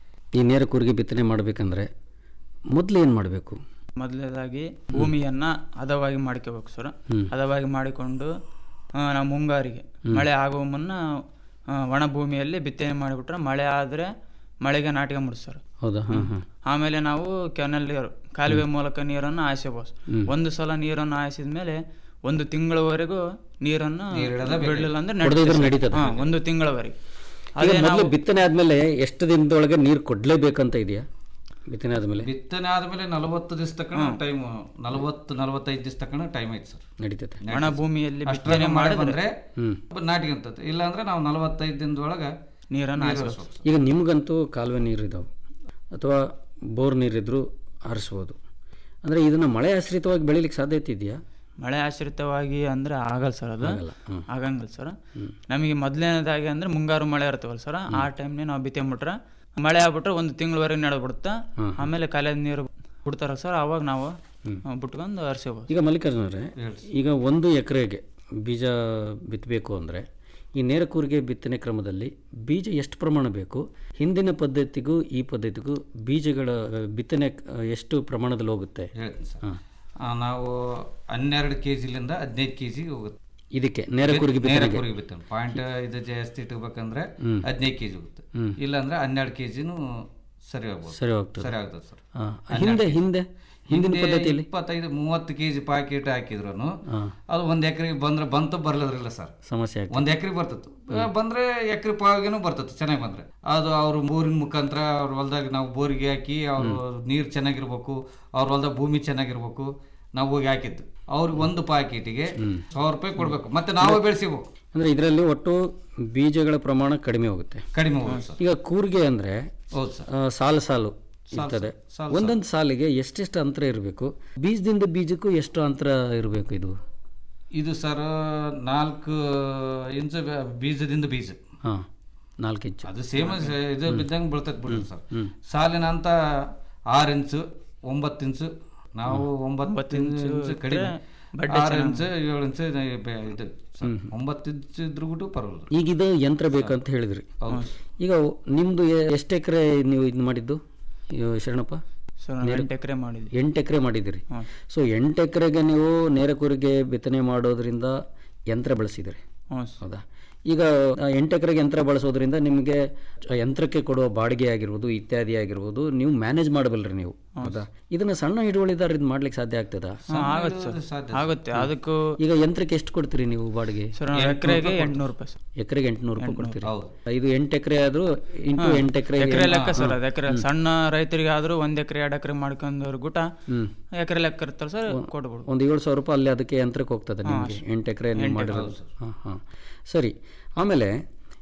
ಈ ನೇರ ಕೂರಿಗೆ ಬಿತ್ತನೆ ಮಾಡಬೇಕಂದ್ರೆ ಮೊದಲು ಏನು ಮಾಡಬೇಕು ಮೊದಲನೇದಾಗಿ ಭೂಮಿಯನ್ನ ಹದವಾಗಿ ಮಾಡ್ಕೋಬೇಕು ಸರ್ ಹದವಾಗಿ ಮಾಡಿಕೊಂಡು ಆ, ನಾವು ಮುಂಗಾರಿಗೆ ಮಳೆ ಆಗುವ ಮುನ್ನ ಆ, ಒಣ ಭೂಮಿಯಲ್ಲಿ ಬಿತ್ತನೆ ಮಾಡಿಬಿಟ್ರೆ ಮಳೆ ಆದ್ರೆ ಮಳೆಗೆ ನಾಟ್ಕೊಂಬಿಡ್ತು ಸರ್ ಹೌದಾ ಹಾಂ ಹಾಂ ಆಮೇಲೆ ನಾವು ಕೆನಲ್ ನೀರು ಕಾಲುವೆ ಮೂಲಕ ನೀರನ್ನು ಹಾಯಿಸಬಹುದು ಒಂದು ಸಲ ನೀರನ್ನು ಹಾಯಿಸಿದ ಮೇಲೆ ಒಂದು ತಿಂಗಳವರೆಗೂ ನೀರನ್ನು ಬಿಡಲಿಲ್ಲ ಅಂದ್ರೆ ನಡೀತದೆ ನಡೀತದೆ. ಹಾ, ಒಂದು ತಿಂಗಳವರೆಗೆ ಈಗ ಮೊದಲು ಬಿತ್ತನೆ ಆದಮೇಲೆ ಎಷ್ಟು ದಿನದೊಳಗೆ ನೀರು ಕೊಡಲೇಬೇಕಂತ ಇದೆಯಾ ಬಿತ್ತನೆ ಆದಮೇಲೆ ಬಿತ್ತನೆ ಆದ್ಮೇಲೆ ನಲವತ್ತು ದಿವಸ ತಕ್ಕಣ ಟೈಮ್ ನಲವತ್ತು ನಲವತ್ತೈದು ದಿವಸ ತಕ್ಕಣ ಟೈಮ್ ಐತೆ ಸರ್ ನಡೀತದೆ ಒಣ ಭೂಮಿಯಲ್ಲಿ ಅಷ್ಟರಾಗ ಮಳೆ ಬಂದ್ರೆ ನಾಟಿಗೆ ಅಂತದ್ದು ಇಲ್ಲ ಅಂದ್ರೆ ನಾವು ನಲವತ್ತೈದು ದಿನದೊಳಗ ನೀರನ್ನು ಹಾಯಿಸಬೇಕು ಈಗ ನಿಮಗಂತೂ ಕಾಲುವೆ ನೀರು ಇದಾವೆ ಅಥವಾ ಬೋರ್ ನೀರಿದ್ರೂ ಹರಿಸ್ಬೋದು ಅಂದರೆ ಇದನ್ನು ಮಳೆ ಆಶ್ರಿತವಾಗಿ ಬೆಳಿಲಿಕ್ಕೆ ಸಾಧ್ಯತೆ ಇದೆಯಾ ಮಳೆ ಆಶ್ರಿತವಾಗಿ ಅಂದ್ರೆ ಆಗಲ್ಲ ಸರ್ ಅದು ಆಗಂಗಿಲ್ಲ ಸರ್ ನಮಗೆ ಮೊದಲನೇದಾಗಿ ಅಂದ್ರೆ ಮುಂಗಾರು ಮಳೆ ಇರ್ತವಲ್ಲ ಸರ್ ಆ ಟೈಮ್ನೇ ನಾವು ಬಿತ್ತಂಬಿಟ್ರೆ ಮಳೆ ಆಗ್ಬಿಟ್ರೆ ಒಂದು ತಿಂಗಳವರೆಗೆ ನಡೆದ್ಬಿಡುತ್ತೆ ಆಮೇಲೆ ಕಾಲೇಜ್ ನೀರು ಬಿಡ್ತಾರ ಸರ್ ಅವಾಗ ನಾವು ಆ, ಬಿಟ್ಕೊಂಡು ಹರಿಸಬಹುದು ಈಗ ಮಲ್ಲಿಕಾರ್ಜುನವ್ರೆ ಈಗ ಒಂದು ಎಕರೆಗೆ ಬೀಜ ಬಿತ್ತಬೇಕು ಅಂದರೆ ಈ ನೇರ ಕೂರಿಗೆ ಬಿತ್ತನೆ ಕ್ರಮದಲ್ಲಿ ಬೀಜ ಎಷ್ಟು ಪ್ರಮಾಣ ಬೇಕು ಹಿಂದಿನ ಪದ್ಧತಿಗೂ ಈ ಪದ್ಧತಿಗೂ ಬೀಜಗಳ ಆ, ಬಿತ್ತನೆ ಆ, ಎಷ್ಟು ಪ್ರಮಾಣದಲ್ಲಿ ಹೋಗುತ್ತೆ ಹೇಳ್ತೀನಿ ಸರ್ ಆ, ನಾವು ಹನ್ನೆರಡು ಕೆ ಜಿಲಿಂದ ಹದಿನೈದು ಕೆ ಜಿ ಹೋಗುತ್ತೆ ಇದಕ್ಕೆ ನೇರ ಕೂರಿಗೆ ನೇರ ಬಿತ್ತನೆಗೆ ಕೂರಿಗೆ ಬಿತ್ತನೆ ಪಾಯಿಂಟ್ ಇದು ಜಾಸ್ತಿ ಇಟ್ಬೇಕಂದ್ರೆ ಹದಿನೈದು ಕೆ ಜಿ ಹೋಗುತ್ತೆ ಇಲ್ಲ ಅಂದ್ರೆ ಹನ್ನೆರಡು ಕೆ ಜಿನೂ ಸರಿ ಆಗ್ಬೋದು ಸರಿ ಹೋಗ್ತದೆ ಸರಿ ಆಗ್ತದೆ ಸರ್ ಆ, ಹಿಂದೆ ಹಿಂದೆ ಹಿಂದಿನ ಹಿಂದೆ ಪದ್ಧತಿಯಲ್ಲಿ ಇಪ್ಪತ್ತೈದು ಮೂವತ್ತು ಕೆ ಜಿ ಪ್ಯಾಕೆಟ್ ಹಾಕಿದ್ರು ಅದು ಒಂದ್ ಎಕರೆಗೆ ಬಂದ್ರೆ ಬಂತು ಬರ್ಲದ್ರಿಲ್ಲ ಸರ್ ಸಮಸ್ಯೆ ಆಗ್ತದೆ ಒಂದ್ ಎಕರೆ ಬರ್ತತ್ತು ಬಂದ್ರೆ ಎಕರೆ ಪಾವಿಗೆನೂ ಬರ್ತತ್ತು ಚೆನ್ನಾಗಿ ಬಂದ್ರೆ ಅದು ಅವ್ರ ಬೋರಿನ ಮುಖಾಂತರ ಅವ್ರ ಹೊಲ್ದಾಗ ನಾವು ಬೋರಿಗೆ ಹಾಕಿ ಅವ್ರ ನೀರ್ ಚೆನ್ನಾಗಿರ್ಬೇಕು ಅವ್ರ ಹೊಲ್ದಾಗ ಭೂಮಿ ಚೆನ್ನಾಗಿರ್ಬೇಕು ನಾವು ಹೋಗಿ ಹಾಕಿದ್ದು ಅವ್ರಿಗೆ ಒಂದು ಪಾಕೆಟಿಗೆ ಸಾವಿರ ರೂಪಾಯಿ ಕೊಡ್ಬೇಕು ಮತ್ತೆ ನಾವೇ ಬೆಳೆಸಿಬೇಕು ಅಂದರೆ ಇದರಲ್ಲಿ ಒಟ್ಟು ಬೀಜಗಳ ಪ್ರಮಾಣ ಕಡಿಮೆ ಹೋಗುತ್ತೆ ಕಡಿಮೆ ಹೋಗುತ್ತೆ ಸರ್ ಈಗ ಕೂರ್ಗೆ ಅಂದರೆ ಹೌದು ಸರ್ ಸಾಲು ಸಾಲು ಇರ್ತದೆ ಒಂದೊಂದು ಸಾಲಿಗೆ ಎಷ್ಟೆಷ್ಟು ಅಂತರ ಇರಬೇಕು ಬೀಜದಿಂದ ಬೀಜಕ್ಕೂ ಎಷ್ಟು ಅಂತರ ಇರಬೇಕು ಇದು ಇದು ಸರ್ ನಾಲ್ಕು ಇಂಚು ಬ- ಬೀಜದಿಂದ ಬೀಜ ಹಾಂ ನಾಲ್ಕು ಇಂಚು ಅದು ಸೇಮ್ ಇದು ಬಿದ್ದಂಗೆ ಬೀಳ್ತೈತೆ ಬಿಡ್ರಿ ಸರ್ ಸಾಲಿನ ಅಂತ ಆರು ಇಂಚು ಒಂಬತ್ತು ಇಂಚು ನಾವು ಒಂಬತ್ತು ಇಂಚು ಕಡಿಮೆ ಆರು ಇಂಚು ಏಳು ಇಂಚು ಬೆ- ಇದು ಸರ್. ಒಂಬತ್ತು ಇಂಚು ಇದ್ರು ಬಿಟ್ಟು ಪರವಾಗಿಲ್ಲ ಈಗ ಇದು ಯಂತ್ರ ಬೇಕಂತ ಹೇಳಿದ್ರಿ ಈಗ ನಿಮ್ಮದು ಎಷ್ಟು ಎಕರೆ ನೀವು ಇದು ಮಾಡಿದ್ದು ಇವ್ ಶರಣಪ್ಪ ಸರ್ ನಾವು ಎಂಟು ಎಕರೆ ಮಾಡಿದ್ವಿ ಎಂಟು ಎಕರೆ ಮಾಡಿದಿರಿ ಸೊ ಎಂಟು ಎಕರೆಗೆ ನೀವು ನೇರ ಕೂರಿಗೆ ಬಿತ್ತನೆ ಮಾಡೋದ್ರಿಂದ ಯಂತ್ರ ಬಳಸಿದಿರಿ ಹ್ಞೂ ಸರ್ ಹೌದಾ ಈಗ ಆ, ಎಂಟು ಎಕರೆಗೆ ಯಂತ್ರ ಬಳಸೋದ್ರಿಂದ ನಿಮಗೆ ಆ ಯಂತ್ರಕ್ಕೆ ಕೊಡುವ ಬಾಡಿಗೆ ಆಗಿರ್ಬೋದು ಇತ್ಯಾದಿ ಆಗಿರ್ಬೋದು ನೀವು ಮ್ಯಾನೇಜ್ ಮಾಡಬಲ್ರಿ ನೀವು ಹೌದಾ ಇದನ್ನ ಸಣ್ಣ ಹಿಡುವಳಿದಾರ ಇದು ಮಾಡ್ಲಿಕ್ಕೆ ಸಾಧ್ಯ ಆಗ್ತದಾ ಹಾಂ ಆಗುತ್ತೆ ಸರ್ ಆಗುತ್ತೆ ಅದಕ್ಕೂ ಈಗ ಯಂತ್ರಕ್ಕೆ ಎಷ್ಟು ಕೊಡ್ತೀರಿ ನೀವು ಬಾಡಿಗೆ ಸರ್ ನಾವು ಎಕರೆಗೆ ಎಂಟುನೂರು ರೂಪಾಯಿ ಸರ್ ಎಕರೆಗೆ ಎಂಟುನೂರು ರೂಪಾಯಿ ಕೊಡ್ತೀರಿ ಹೌದು ಇದು ಎಂಟು ಎಕರೆ ಆದ್ರೂ ಇಂಟು ಎಂಟು ಎಕರೆ ಎಕರೆ ಲೆಕ್ಕ ಸರ್ ಅದು ಎಕರೆ ಸಣ್ಣ ರೈತರಿಗೆ ಆದ್ರೂ ಒಂದ್ ಎಕರೆ ಎರಡು ಎಕರೆ ಮಾಡ್ಕೊಂಡವ್ರ ಗುಟ ಎಕರೆ ಲೆಕ್ಕ ಇರ್ತಾರೆ ಸರ್ ಕೊಡ್ಬೋದು ಒಂದು ಏಳು ಸಾವಿರ ರೂಪಾಯಿ ಅಲ್ಲಿ ಅದಕ್ಕೆ ಯಂತ್ರಕ್ಕೆ ಹೋಗ್ತದೆ ನಿಮಗೆ ಎಂಟು ಎಕರೆ ನೀವು ಮಾಡಿರೋದು ಹಾಂ ಹಾಂ ಸರಿ ಆಮೇಲೆ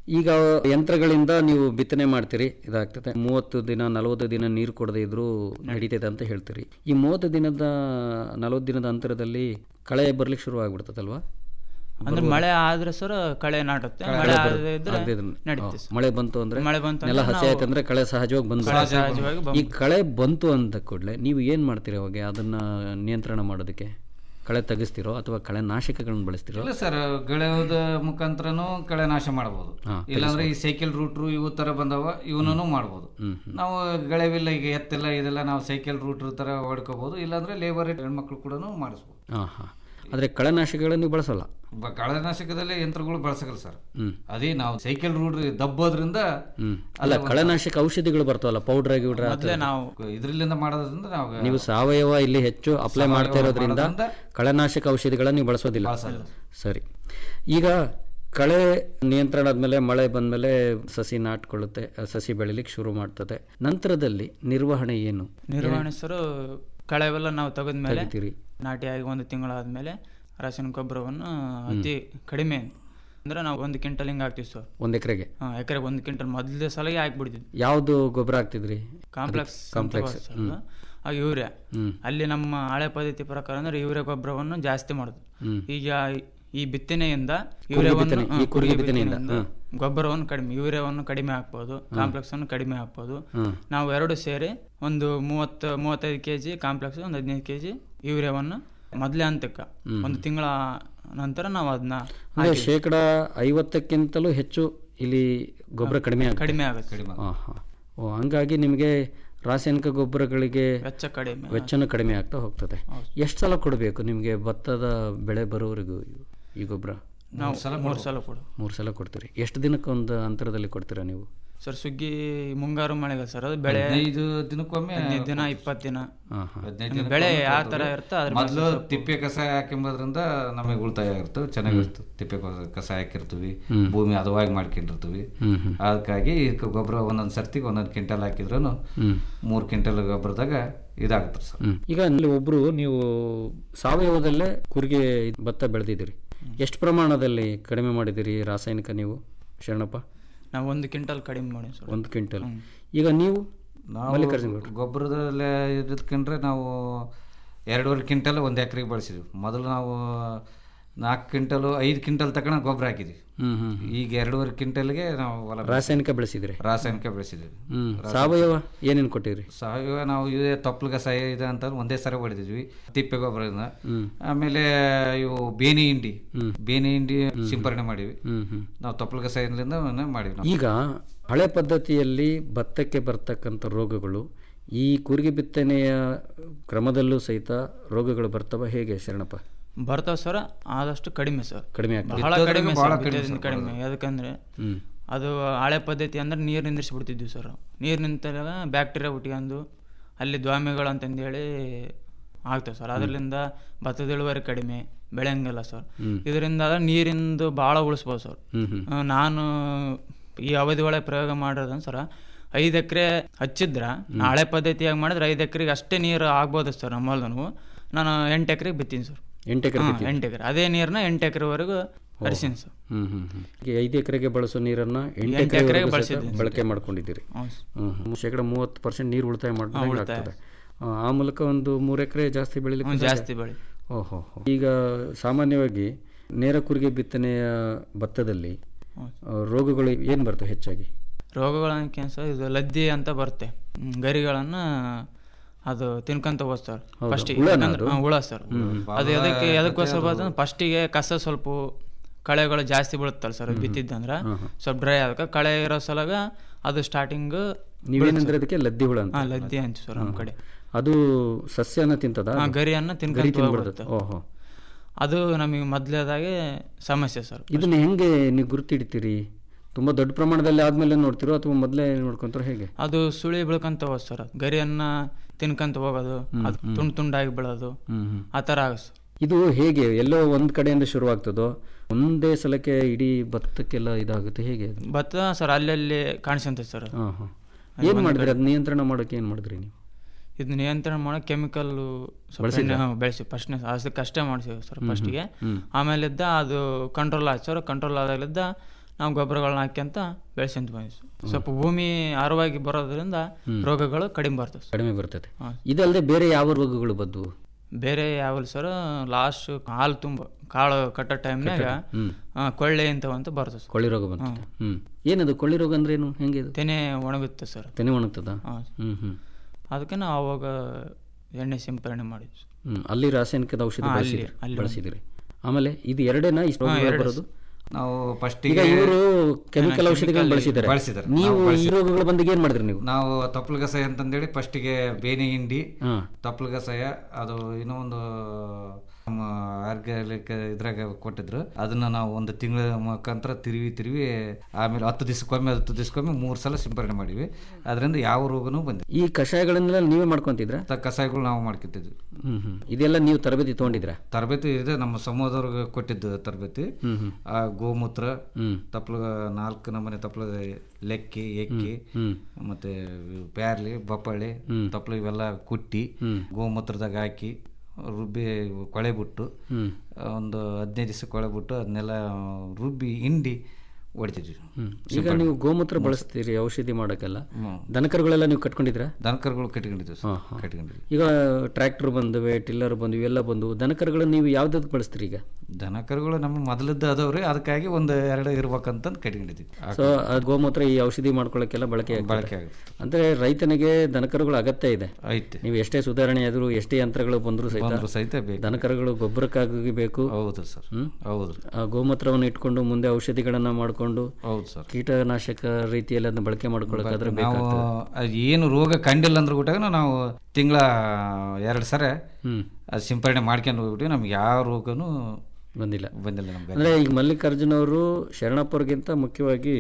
ಈಗ ಯಂತ್ರಗಳಿಂದ ನೀವು ಬಿತ್ತನೆ ಮಾಡ್ತೀರಿ ಇದಾಗ್ತದೆ ಮೂವತ್ತು ದಿನ ನಲವತ್ತು ದಿನ ನೀರು ಕೊಡದೇ ಇದ್ರೂ ನಡೀತದೆ ಅಂತ ಹೇಳ್ತೀರಿ ಈ ಮೂವತ್ತು ದಿನದ ನಲವತ್ತು ದಿನದ ಅಂತರದಲ್ಲಿ ಕಳೆ ಬರ್ಲಿಕ್ಕೆ ಶುರು ಆಗ್ಬಿಡ್ತದಲ್ವಾ ಅಂದ್ರೆ ಮಳೆ ಆದ್ರೆ ಸರ್ ಕಳೆ ನಾಟುತ್ತೆ ಮಳೆ ಆಗದೆ ಇದ್ರೆ ಆಗದೇ ಇದ್ರೆ- ನಡೀತೆ ಆ, ಸರ್. ಮಳೆ ಬಂತು ಅಂದ್ರೆ ಮಳೆ ಬಂತು ನೆಲ ಅಂದ್ರೆ ಹಸಿ ಆಯ್ತು ಅಂದ್ರೆ ಕಳೆ ಸಹಜವಾಗಿ ಬಂದು ಸಹಜವಾಗಿ ಈ ಕಳೆ ಬಂತು ಅಂದ ಕೂಡಲೇ ನೀವು ಏನು ಮಾಡ್ತೀರಿ ಅವಾಗ ಅದನ್ನ ನಿಯಂತ್ರಣ ಮಾಡೋದಕ್ಕೆ ಕಳೆ ತೆಗಿಸ್ತಿರೋ ಅಥವಾ ಕಳೆ ನಾಶಕಗಳನ್ನ ಬಳಸ್ತಿರೋ ಇಲ್ಲ ಸರ್ ಗೆಳೆಯೋದ ಮುಖಾಂತರನು ಕಳೆ ನಾಶ ಮಾಡ್ಬೋದು ಇಲ್ಲಾಂದ್ರೆ ಈ ಸೈಕಲ್ ರೂಟ್ರು ಇವು ತರ ಬಂದವ ಇವನೂ ಮಾಡ್ಬೋದು ನಾವು ಗೆಳೆವಿಲ್ಲ ಈಗ ಎತ್ತಿಲ್ಲ ಇದೆಲ್ಲ ನಾವು ಸೈಕಲ್ ರೂಟ್ರ್ ತರ ಹೊಡ್ಕೋಬಹುದು ಇಲ್ಲಾಂದ್ರೆ ಲೇಬರ್ ಹೆಣ್ಮಕ್ಳು ಕೂಡ ಮಾಡಿಸ್ಬೋದು ಹಾಂ ಹಾಂ ಆದರೆ ಕಳೆನಾಶಕಗಳನ್ನ ನೀವು ಬಳಸಲ್ಲ ಬ- ಕಳೆನಾಶಕದಲ್ಲಿ ಯಂತ್ರಗಳು ಬಳಸಕಲ್ಲ ಸರ್ ಹ್ಮ್. ಅದೇ ನಾವು ಸೈಕಲ್ ರೂಟ್ ದಬ್ಬೋದ್ರಿಂದ ಹ್ಮ್ ಅಲ್ಲ ಕಳೆನಾಶಕ ಔಷಧಿಗಳು ಬರ್ತಾವಲ್ಲ ಪೌಡ್ರ್ ಗಿಡ್ರ ಮೊದ್ಲೇ ನಾವು ಇದರಿಂದ ಮಾಡೋದ್ರಿಂದ ನಾವು ನೀವು ಸಾವಯವ ಇಲ್ಲಿ ಹೆಚ್ಚು ಅಪ್ಲೈ ಮಾಡ್ತಾ ಇರೋದ್ರಿಂದ ಕಳೆನಾಶಕ ಔಷಧಿಗಳನ್ನ ನೀವು ಬಳಸೋದಿಲ್ಲ ಸರಿ ಈಗ ಕಳೆ ನಿಯಂತ್ರಣ ಆದ್ಮೇಲೆ ಮಳೆ ಬಂದ್ಮೇಲೆ ಸಸಿ ನಾಟ್ಕೊಳ್ಳುತ್ತೆ ಆ ಸಸಿ ಬೆಳಿಲಿಕ್ಕೆ ಶುರು ಮಾಡ್ತದೆ ನಂತರದಲ್ಲಿ ನಿರ್ವಹಣೆ ಏನು ನಿರ್ವಹಣೆ ಸರ್ ಕಳೆವೆಲ್ಲ ನಾವು ತೆಗೆದ್ಮೇಲೆ ತೆಗಿತೀರಿ ನಾಟಿಯಾಗಿ ಒಂದು ತಿಂಗಳಾದ್ಮೇಲೆ ರಾಸಾಯನಿಕ ಗೊಬ್ಬರವನ್ನು ಅತಿ ಕಡಿಮೆ ಅಂದ್ರೆ ನಾವು ಒಂದು ಕ್ವಿಂಟಲ್ ಹಿಂಗೆ ಹಾಕ್ತೀವಿ ಸರ್ ಒಂದ್ ಎಕರೆಗೆ ಎಕರೆಗೆ ಒಂದು ಕ್ವಿಂಟಲ್ ಮೊದಲೇ ಸಲಗೆ ಹಾಕ್ಬಿಡ್ತಿದ್ವಿ ಯಾವ್ದು ಗೊಬ್ಬರ ಹಾಕ್ತಿದ್ರಿ ಕಾಂಪ್ಲೆಕ್ಸ್ ಕಾಂಪ್ಲೆಕ್ಸ್ ಆ ಯೂರಿಯಾ ಅಲ್ಲಿ ನಮ್ಮ ಹಳೆ ಪದ್ಧತಿ ಪ್ರಕಾರ ಅಂದ್ರೆ ಯೂರಿಯಾ ಗೊಬ್ಬರವನ್ನು ಜಾಸ್ತಿ ಮಾಡುದು ಈಗ ಈ ಬಿತ್ತನೆಯಿಂದ ಯೂರಿಯಾವನ್ನು ಈ ಹಾ, ಕುರುಗಿ ಕುರುಗಿ ಬಿತ್ತನೆಯಿಂದ, ಬಿತ್ತನೆಯಿಂದ ಗೊಬ್ಬರವನ್ನು ಕಡಿಮೆ ಯೂರಿಯಾವನ್ನು ಕಡಿಮೆ ಹಾಕ್ಬೋದು ಕಾಂಪ್ಲೆಕ್ಸ್ ಅನ್ನು ಕಡಿಮೆ ಹಾಕ್ಬೋದು ನಾವು ಎರಡು ಸೇರಿ ಒಂದು ಮೂವತ್ತು ಮೂವತ್ತೈದು ಕೆಜಿ ಕಾಂಪ್ಲೆಕ್ಸ್ ಒಂದು ಹದಿನೈದು ಕೆಜಿ ಯೂರಿಯಾವನ್ನು ಮೊದಲೇ ಹಂತಕ್ಕ ಒಂದು ತಿಂಗಳ ನಂತರ ನಾವು ಅದನ್ನ ಅಂದ್ರೆ ಶೇಕಡ ಐವತ್ತಕ್ಕಿಂತಲೂ ಹೆಚ್ಚು ಇಲ್ಲಿ ಗೊಬ್ಬರ ಕಡಿಮೆ ಆಗುತ್ತೆ ಕಡಿಮೆ ಆಗುತ್ತೆ ಹಾ ಹಾ ಓ ಹಂಗಾಗಿ ನಿಮಗೆ ರಾಸಾಯನಿಕ ಗೊಬ್ಬರಗಳಿಗೆ ವೆಚ್ಚ ಕಡಿಮೆ ವೆಚ್ಚನೂ ಕಡಿಮೆ ಆಗ್ತಾ ಹೋಗ್ತದೆ ಎಷ್ಟು ಸಲ ಕೊಡಬೇಕು ನಿಮಗೆ ಭತ್ತದ ಬೆಳೆ ಬರೋವರೆಗೂ ಈ ಗೊಬ್ಬರ ನಾವು ಮೂರು ಸಲ ಕೊಡು ಮೂರು ಸಲ ಕೊಡ್ತೀರಿ ಎಷ್ಟು ದಿನಕ್ಕೆ ಒಂದು ಅಂತರದಲ್ಲಿ ಕೊಡ್ತೀರಾ ನೀವು ಸರ್ ಸುಗ್ಗಿ ಮುಂಗಾರು ಮಳೆಗೆ ಸರ್ ಅದು ಬೆಳೆ ಹದಿನೈದು ದಿನಕ್ಕೊಮ್ಮೆ ಹದಿನೈದು ದಿನ ಇಪ್ಪತ್ತು ದಿನ ಹಾಂ ಹಾಂ ಹದಿನೈದು ದಿನ ಬೆಳೆ ಯಾವ ತರ ಇರುತ್ತೆ ಅದ್ರ ಮೇಲೆ ಮೊದಲು ತಿಪ್ಪೆ ಕಸ ಹಾಕಿಂಬೋದ್ರಿಂದ ನಮಗೆ ಉಳಿತಾಯ ಇರ್ತವೆ ಚೆನ್ನಾಗಿರ್ತದೆ ತಿಪ್ಪೆ ಕಸ- ಕಸ ಹಾಕಿರ್ತೀವಿ ಭೂಮಿ ಹದವಾಗಿ ಮಾಡ್ಕೊಂಡಿರ್ತೀವಿ ಅದಕ್ಕಾಗಿ ಇದಕ್ಕೆ ಗೊಬ್ಬರ ಒಂದೊಂದು ಸರ್ತಿಗೆ ಒಂದೊಂದು ಕ್ವಿಂಟಲ್ ಹಾಕಿದ್ರು ಮೂರು ಕ್ವಿಂಟಲ್ ಗೊಬ್ಬರದಾಗ ಇದಾಗುತ್ತೆ ಸರ್ ಹ್ಮ್. ಈಗ ಅಲ್ಲಿ ಒಬ್ರು ನೀವು ಸಾವಯವದಲ್ಲೇ ಕುರಿಗೆ ಭತ್ತ ಬೆಳೆದಿದ್ದೀರಿ ಎಷ್ಟು ಪ್ರಮಾಣದಲ್ಲಿ ಕಡಿಮೆ ಮಾಡಿದ್ದೀರಿ ರಾಸಾಯನಿಕ ನೀವು ಶರಣಪ್ಪ ನಾವು ಒಂದು ಕ್ವಿಂಟಲ್ ಕಡಿಮೆ ಮಾಡಿ ಸರ್ ಒಂದು ಕ್ವಿಂಟಲ್ ಈಗ ನೀವು ನಾವು ಗೊಬ್ಬರದಲ್ಲೇ ಇದಕ್ಕಿಂದ್ರೆ ನಾವು ಎರಡೂವರೆ ಕ್ವಿಂಟಲ್ ಒಂದು ಎಕರೆಗೆ ಬಳಸಿದ್ವಿ ಮೊದಲು ನಾವು ನಾಲ್ಕು ಕ್ವಿಂಟಲು ಐದು ಕ್ವಿಂಟಲ್ ತಗೊಂಡು ಗೊಬ್ಬರ ಹಾಕಿದ್ವಿ ಹ್ಮ್ ಹ್ಮ್ ಈಗ ಎರಡೂವರೆ ಕ್ವಿಂಟಲ್ಗೆ ನಾವು ಹೊಲ ಬೆಳ್ಸಿದ್ವಿ. ರಾಸಾಯನಿಕ ಬೆಳೆಸಿದ್ರಿ ರಾಸಾಯನಿಕ ಬೆಳೆಸಿದ್ವಿ ಹ್ಮ್ ಸಾವಯವ ಏನೇನು ಕೊಟ್ಟಿರಿ ಸಾವಯವ ನಾವು ಇದೇ ತೊಪ್ಪಲು ಕಸಾಯ ಇದೆ ಅಂತ ಒಂದೇ ಸರ ಹೊಡೆದಿದ್ವಿ ತಿಪ್ಪೆ ಗೊಬ್ಬರದಿಂದ ಆಮೇಲೆ ಇವು ಬೇನಿ ಹಿಂಡಿ ಬೇನಿ ಹಿಂಡಿ ಸಿಂಪರಣೆ ಮಾಡಿವಿ ಹ್ಮ್ ಹ್ಮ್ ನಾವು ತೊಪ್ಪಲು ಕಸಾಯದಿಂದ ಮಾಡಿವಿ ನಾವು ಈಗ ಹಳೆ ಪದ್ಧತಿಯಲ್ಲಿ ಭತ್ತಕ್ಕೆ ಬರ್ತಕ್ಕಂಥ ರೋಗಗಳು ಈ ಕೂರಿಗೆ ಬಿತ್ತನೆಯ ಕ್ರಮದಲ್ಲೂ ಸಹಿತ ರೋಗಗಳು ಬರ್ತವ ಹೇಗೆ ಶರಣಪ್ಪ ಬರ್ತಾವ ಸರ್ ಆದಷ್ಟು ಕಡಿಮೆ ಸರ್ ಕಡಿಮೆ ಆಗ್ತದೆ ಬಹಳ ಕಡಿಮೆ ಸರ್ ಬಿತ್ತೋದ್ರಿಂದ ಕಡಿಮೆ ಯಾಕಂದ್ರೆ ಹ್ಮ್ ಅದು ಹಳೆ ಪದ್ಧತಿ ಅಂದ್ರೆ ನೀರು ನಿಂದಿರಿಸ್ಬಿಡ್ತಿದ್ವಿ ಸರ್ ನೀರು ನಿಂತಾಗ ಬ್ಯಾಕ್ಟೀರಿಯಾ ಹುಟ್ಕೊಂಡು ಅಲ್ಲಿ ದ್ವಾಮಿಗಳು ಅಂತಂದೇಳಿ ಆಗ್ತವೆ ಸರ್ ಅದರಿಂದ ಭತ್ತದ ಇಳುವರಿ ಕಡಿಮೆ ಬೆಳೆಯಂಗಿಲ್ಲ ಸರ್ ಇದರಿಂದ ನೀರಿಂದು ಭಾಳ ಉಳಿಸ್ಬೋದು ಸರ್ ಹ್ಮ್ ಹ್ಮ್ ಆ, ನಾನು ಈ ಅವಧಿ ಒಳಗೆ ಪ್ರಯೋಗ ಮಾಡೋದನ್ ಸರ ಐದು ಎಕರೆ ಹಚ್ಚಿದ್ರ ಹಳೆ ಪದ್ಧತಿಯಾಗಿ ಮಾಡಿದ್ರೆ ಐದು ಎಕರೆಗೆ ಅಷ್ಟೇ ನೀರು ಆಗ್ಬೋದು ಸರ್ ನಮ್ಮಲ್ದನು ನಾನು ಎಂಟು ಎಕರೆಗೆ ಬಿತ್ತೀನಿ ಸರ್ ಎಂಟು ಎಕರೆ ಹಾ, ಎಂಟು ಎಕರೆ ಅದೇ ನೀರನ್ನ ಎಂಟು ಎಕರೆವರೆಗೂ ಹರಿಸೀನಿ ಸರ್ ಹ್ಮ್ ಹ್ಮ್ ಹ್ಮ್ ಈಗ ಐದು ಎಕರೆಗೆ ಬಳಸೋ ನೀರನ್ನ ಎಂಟು ಎಂಟು ಎಕರೆಗೆ ಎಕರೆಗೆ ಬಳಸಿದ್ದೀನಿ ಬಳಕೆ ಮಾಡ್ಕೊಂಡಿದ್ದೀರಿ ಹ್ಞೂ ಸರ್. ಹ್ಮ್ ಹ್ಮ್. ಶೇಕಡ ಮೂವತ್ತು ಪರ್ಸೆಂಟ್ ನೀರು ಉಳಿತಾಯ ಮಾಡಿದ್ರೆ ಆಗ್ತದೆ ಆ, ಆ ಮೂಲಕ ಒಂದು ಮೂರು ಎಕರೆ ಜಾಸ್ತಿ ಬೆಳಿಲಿಕ್ಕೆ ಹ್ಞೂ, ಜಾಸ್ತಿ ಬೆಳೆ ಓಹೋ ಈಗ ಸಾಮಾನ್ಯವಾಗಿ ನೇರ ಕುರಿಗೆ ಬಿತ್ತನೆಯ ಭತ್ತದಲ್ಲಿ ಆ, ರೋಗಗಳು ಏನು ಬರ್ತವೆ ಹೆಚ್ಚಾಗಿ ರೋಗಗಳನ್ನ ಸರ್ ಇದು ಲದ್ದಿ ಅಂತ ಬರುತ್ತೆ ಹ್ಮ್, ಗರಿಗಳನ್ನ ಅದು ತಿನ್ಕೊಂತ ಹೋಗ್ತಾರೆ ಫಸ್ಟಿಗೆ ಹುಳ ಸರ್ ಅದು ಎದಕ್ಕೆ ಎದಕ್ಕೋಸ್ಕರ ಬರ್ತದೆ ಫಸ್ಟಿಗೆ ಕಸ ಸ್ವಲ್ಪ ಕಳೆಗಳು ಜಾಸ್ತಿ ಬೀಳುತ್ತಲ್ಲ ಸರ್ ಬಿತ್ತಿದ್ದಂದ್ರೆ ಸ್ವಲ್ಪ ಡ್ರೈ ಅದಕ್ಕೆ ಕಳೆ ಇರೋ ಸಲಗ ಅದು ಸ್ಟಾರ್ಟಿಂಗ್ ನೀವೇನಂದ್ರೆ ಅದಕ್ಕೆ ಲದ್ದಿ ಹುಳ ಅಂತ ಹಾ ಲದ್ದಿ ಅಂತ ಸರ್ ನಮ್ಮ ಕಡೆ ಅದು ಸಸ್ಯನ ತಿಂತದ ಹಾ, ಗರಿಯನ್ನ ತಿನ್ಕೊಂತ ಹೋಗ್ಬಿಡುತ್ತೆ ಓಹೋ ಅದು ನಮಗೆ ಮೊದಲೇದಾಗೆ ಸಮಸ್ಯೆ ಸರ್ ಇದನ್ನ ಹೆಂಗೆ ನೀವು ಗುರುತಿಡ್ತೀರಿ ತುಂಬಾ ದೊಡ್ಡ ಪ್ರಮಾಣದಲ್ಲಿ ಆದ್ಮೇಲೆ ನೋಡ್ತಿರೋ ಅಥವಾ ಮೊದಲೇ ನೋಡ್ಕೊಂತಾರೋ ಹೇಗೆ ಅದು ಸುಳಿ ಬೀಳ್ಕೊಂತ ಹೋದ್ ಸರ್ ಗರಿಯನ್ನ ತಿನ್ಕೊಂತ ಹೋಗೋದು ಅದು ತುಂಡು ತುಂಡಾಗಿ ಬೀಳೋದು ಹ್ಮ್ ಹ್ಮ್ ಆ ಥರ ಆಗ ಸರ್ ಇದು ಹೇಗೆ ಎಲ್ಲೋ ಒಂದ್ ಕಡೆಯಿಂದ ಶುರುವಾಗ್ತದೋ ಒಂದೇ ಸಲಕ್ಕೆ ಇಡೀ ಭತ್ತಕ್ಕೆಲ್ಲ ಇದಾಗುತ್ತೆ ಹೇಗೆ ಅದು ಭತ್ತ ಸರ್ ಅಲ್ಲಲ್ಲಿ ಕಾಣಿಸ್ಕೊಂತೈತೆ ಸರ್ ಹಾಂ ಹಾಂ ಏನು ಮಾಡಿದ್ರಿ ಅದು ನಿಯಂತ್ರಣ ಮಾಡೋಕೆ ಏನು ಮಾಡಿದ್ರಿ ನೀವು ಇದು ನಿಯಂತ್ರಣ ಮಾಡೋ ಕೆಮಿಕಲ್ ಬೆಳೆಸಿ ಫಸ್ಟ್ ಅದಕ್ಕೆ ಅಷ್ಟೇ ಮಾಡಿಸಿವಿ ಸರ್ ಫಸ್ಟಿಗೆ ಆಮೇಲಿದ್ದ ಅದು ಕಂಟ್ರೋಲ್ ಆಯ್ತು ಸರ್ ಕಂಟ್ರೋಲ್ ಆದಾಗಲಿದ್ದ ನಾವು ಗೊಬ್ಬರಗಳನ್ನ ಹಾಕ್ಯಂತ ಬೆಳೆಸ್ಕೊಂತ ಬಂದ್ವಿ ಸರ್. ಸ್ವಲ್ಪ ಭೂಮಿ ಆರವಾಗಿ ಬರೋದ್ರಿಂದ ರೋಗಗಳು ಕಡಿಮೆ ಬರ್ತವೆ ಸರ್. ಕಡಿಮೆ ಬರ್ತದೆ ಹಾ. ಇದಲ್ಲದೆ ಬೇರೆ ಯಾವ ರೋಗಗಳು ಬಂದವು ಬೇರೆ ಯಾವಲ್ಲ ಸರ್ ಲಾಸ್ಟ್ ಹಾಲು ತುಂಬ ಕಾಳು ಕಟ್ಟೋ ಟೈಮ್ನಾಗ ಕೊಳ್ಳೆ ಇಂಥವಂತ ಬರ್ತದೆ ಸರ್ ಕೊಳ್ಳಿ ರೋಗ ಬರ್ತದೆ ಹ್ಮ್ ಏನದು ಕೊಳ್ಳಿ ರೋಗ ಅಂದ್ರೆ ಏನು ಹೆಂಗೆ ಇದು ತೆನೆ ಒಣಗುತ್ತೆ ಸರ್ ತೆನೆ ಒಣಗ್ತದ ಹಾಂ ಹ್ಮ್ ಹ್ಮ್ ಅದಕ್ಕೆ ನಾವು ಅವಾಗ ಎಣ್ಣೆ ಸಿಂಪರಣೆ ಮಾಡಿದ್ವಿ ಸರ್. ಹ್ಮ್ ಅಲ್ಲಿ ರಾಸಾಯನಿಕದ ಔಷಧಿ ಹಾ, ಬಳಸಿದ್ರಿ ಅಲ್ಲಿ- ಅಲ್ಲಿ ಬಳಸಿದ್ರಿ ಆಮೇಲೆ ಇದು ಎರಡೇನಾ ಇಷ್ಟು ರೋಗಗಳು ಬರೋದು ನಾವು ಈಗ ಫಸ್ಟಿಗೆ ಇವರು ಕೆಮಿಕಲ್ ಔಷಧಿಗಳನ್ನ ಬಳಸಿದ್ದಾರೆ ಬಳಸಿದ್ದಾರೆ. ನೀವು ಈ ರೋಗಗಳು ಬಂದಾಗ ಏನ್ ಮಾಡಿದ್ರಿ ನೀವು ನಾವು ತಪ್ಪಲು ಗಸಾಯ ಅಂತಂದೇಳಿ ಫಸ್ಟಿಗೆ ಬೇನೆ ಹಿಂಡಿ ಹಾ ತಪ್ಪಲು ಗಸಾಯ ಅದು ಇನ್ನೂ ಒಂದು ನಮ್ಮ ಆರ್ಗ್ಯಾನಿಕ್ ಇದ್ರಾಗ ಕೊಟ್ಟಿದ್ರು ಅದನ್ನ ನಾವು ಒಂದು ತಿಂಗಳ ಮುಖಾಂತರ ತಿರುವಿ ತಿರುವಿ ಆಮೇಲೆ ಹತ್ತು ದಿವಸಕ್ಕೊಮ್ಮೆ ಹತ್ತು ದಿವಸಕ್ಕೊಮ್ಮೆ ಮೂರು ಸಲ ಸಿಂಪರಣೆ ಮಾಡಿವಿ ಅದರಿಂದ ಯಾವ ರೋಗನೂ ಬಂದಿಲ್ಲ ಈ ಕಷಾಯಗಳನ್ನೆಲ್ಲ ನೀವೇ ಮಾಡ್ಕೊಂತಿದ್ರ ತ ಕಷಾಯಗಳು ನಾವು ಮಾಡ್ಕೊತಿದ್ವಿ ಹ್ಮ್ ಹ್ಮ್ ಇದೆಲ್ಲ ನೀವು ತರಬೇತಿ ತಗೊಂಡಿದ್ರ ತರಬೇತಿ ಇದೆ ನಮ್ಮ ಸಮೂಹದವ್ರಿಗೆ ಕೊಟ್ಟಿದ್ದು ತರಬೇತಿ ಹ್ಮ್ ಹ್ಮ್ ಆ ಗೋಮೂತ್ರ ಹ್ಮ್ ತಪ್ಪಲು ನಾಲ್ಕು ನಮೂನೆ ತಪ್ಪಲು ಲೆಕ್ಕಿ ಎಕ್ಕಿ ಹ್ಮ್ ಮತ್ತೆ ಇವು ಪ್ಯಾರ್ಲಿ ಬಪ್ಪಳಿ ತಪ್ಪಲು ಇವೆಲ್ಲ ಕುಟ್ಟಿ ಗೋಮೂತ್ರದಾಗ ಹಾಕಿ ರುಬ್ಬಿ ಕೊಳೆ ಬಿಟ್ಟು ಹ್ಮ್ ಒಂದು ಹದಿನೈದು ದಿವಸ ಕೊಳೆ ಬಿಟ್ಟು ಅದನ್ನೆಲ್ಲ ರುಬ್ಬಿ ಹಿಂಡಿ ಹೊಡಿತಿದ್ವಿ ಹ್ಮ್ ಈಗ ನೀವು ಗೋಮೂತ್ರ ಬಳಸ್ತೀರಿ ಔಷಧಿ ಮಾಡೋಕ್ಕೆಲ್ಲ ಹ್ಮ್. ದನಕರುಗಳೆಲ್ಲ ನೀವು ಕಟ್ಕೊಂಡಿದ್ರಾ ದನಕರುಗಳು ಕಟ್ಕೊಂಡಿದ್ವಿ ಹಾ, ಸರ್ ಕಟ್ಕೊಂಡಿದ್ವಿ ಈಗ ಟ್ರ್ಯಾಕ್ಟರ್ ಬಂದವೆ ಟಿಲ್ಲರ್ ಬಂದು ಇವೆಲ್ಲ ಬಂದು ದನಕರುಗಳನ್ನ ನೀವು ಯಾವ್ದಾದ್ರು ಬಳಸ್ತೀರಿ ಈಗ ದನಕರುಗಳು ನಮ್ಮ ಮೊದಲದ್ದು ಅದಾವ್ರಿ ಅದಕ್ಕಾಗಿ ಒಂದು ಎರಡು ಇರ್ಬೇಕಂತಂದು ಕಟ್ಕೊಂಡಿದ್ವಿ ಸೊ ಆ ಗೋಮೂತ್ರ ಈ ಔಷಧಿ ಮಾಡ್ಕೊಳ್ಳೋಕ್ಕೆಲ್ಲ ಬಳಕೆ ಆಗ್ತದೆ. ಬಳಕೆ ಆಗುತ್ತೆ ಅಂದ್ರೆ ರೈತನಿಗೆ ದನಕರುಗಳ ಅಗತ್ಯ ಇದೆ ಐತೆ ನೀವು ಎಷ್ಟೇ ಸುಧಾರಣೆ ಆದ್ರೂ ಎಷ್ಟೇ ಯಂತ್ರಗಳು ಬಂದರೂ ಸಹಿತ ಬಂದ್ರು ಸಹಿತ ಬೇಕು ದನಕರುಗಳು ಗೊಬ್ಬರಕ್ಕಾಗಿ ಬೇಕು ಹೌದು ಸರ್ ಹ್ಮ್? ಹೌದು ಆ ಗೋಮೂತ್ರವನ್ನು ಇಟ್ಕೊಂಡು ಮುಂದೆ ಔಷಧಿಗಳನ್ನ ಮಾಡಿಕೊಂಡು ಹೌದು ಸರ್ ಕೀಟನಾಶಕ ರೀತಿಯಲ್ಲಿ ಅದನ್ನ ಬಳಕೆ ಮಾಡ್ಕೊಳ್ಳೋಕ್ಕಾದ್ರೆ ನಾವು ಬೇಕಾಗ್ತದೆ ಅದ್ ಏನು ರೋಗ ಕಂಡಿಲ್ಲ ಅಂದ್ರೆ ಕೂಡ ನಾವು ತಿಂಗಳ ಎರಡು ಸರ ಹ್ಮ್ ಅದು ಸಿಂಪರಣೆ ಮಾಡ್ಕೊಂಡು ಹೋಗ್ಬಿಟ್ಟು ನಮ್ಗೆ ಯಾವ ರೋಗನೂ ಬಂದಿಲ್ಲ ಬಂದಿಲ್ಲ ನಮ್ಗೆ ಅಂದ್ರೆ ಈಗ ಮಲ್ಲಿಕಾರ್ಜುನ ಅವರು ಶರಣಪ್ಪವ್ರಿಗಿಂತ ಮುಖ್ಯವಾಗಿ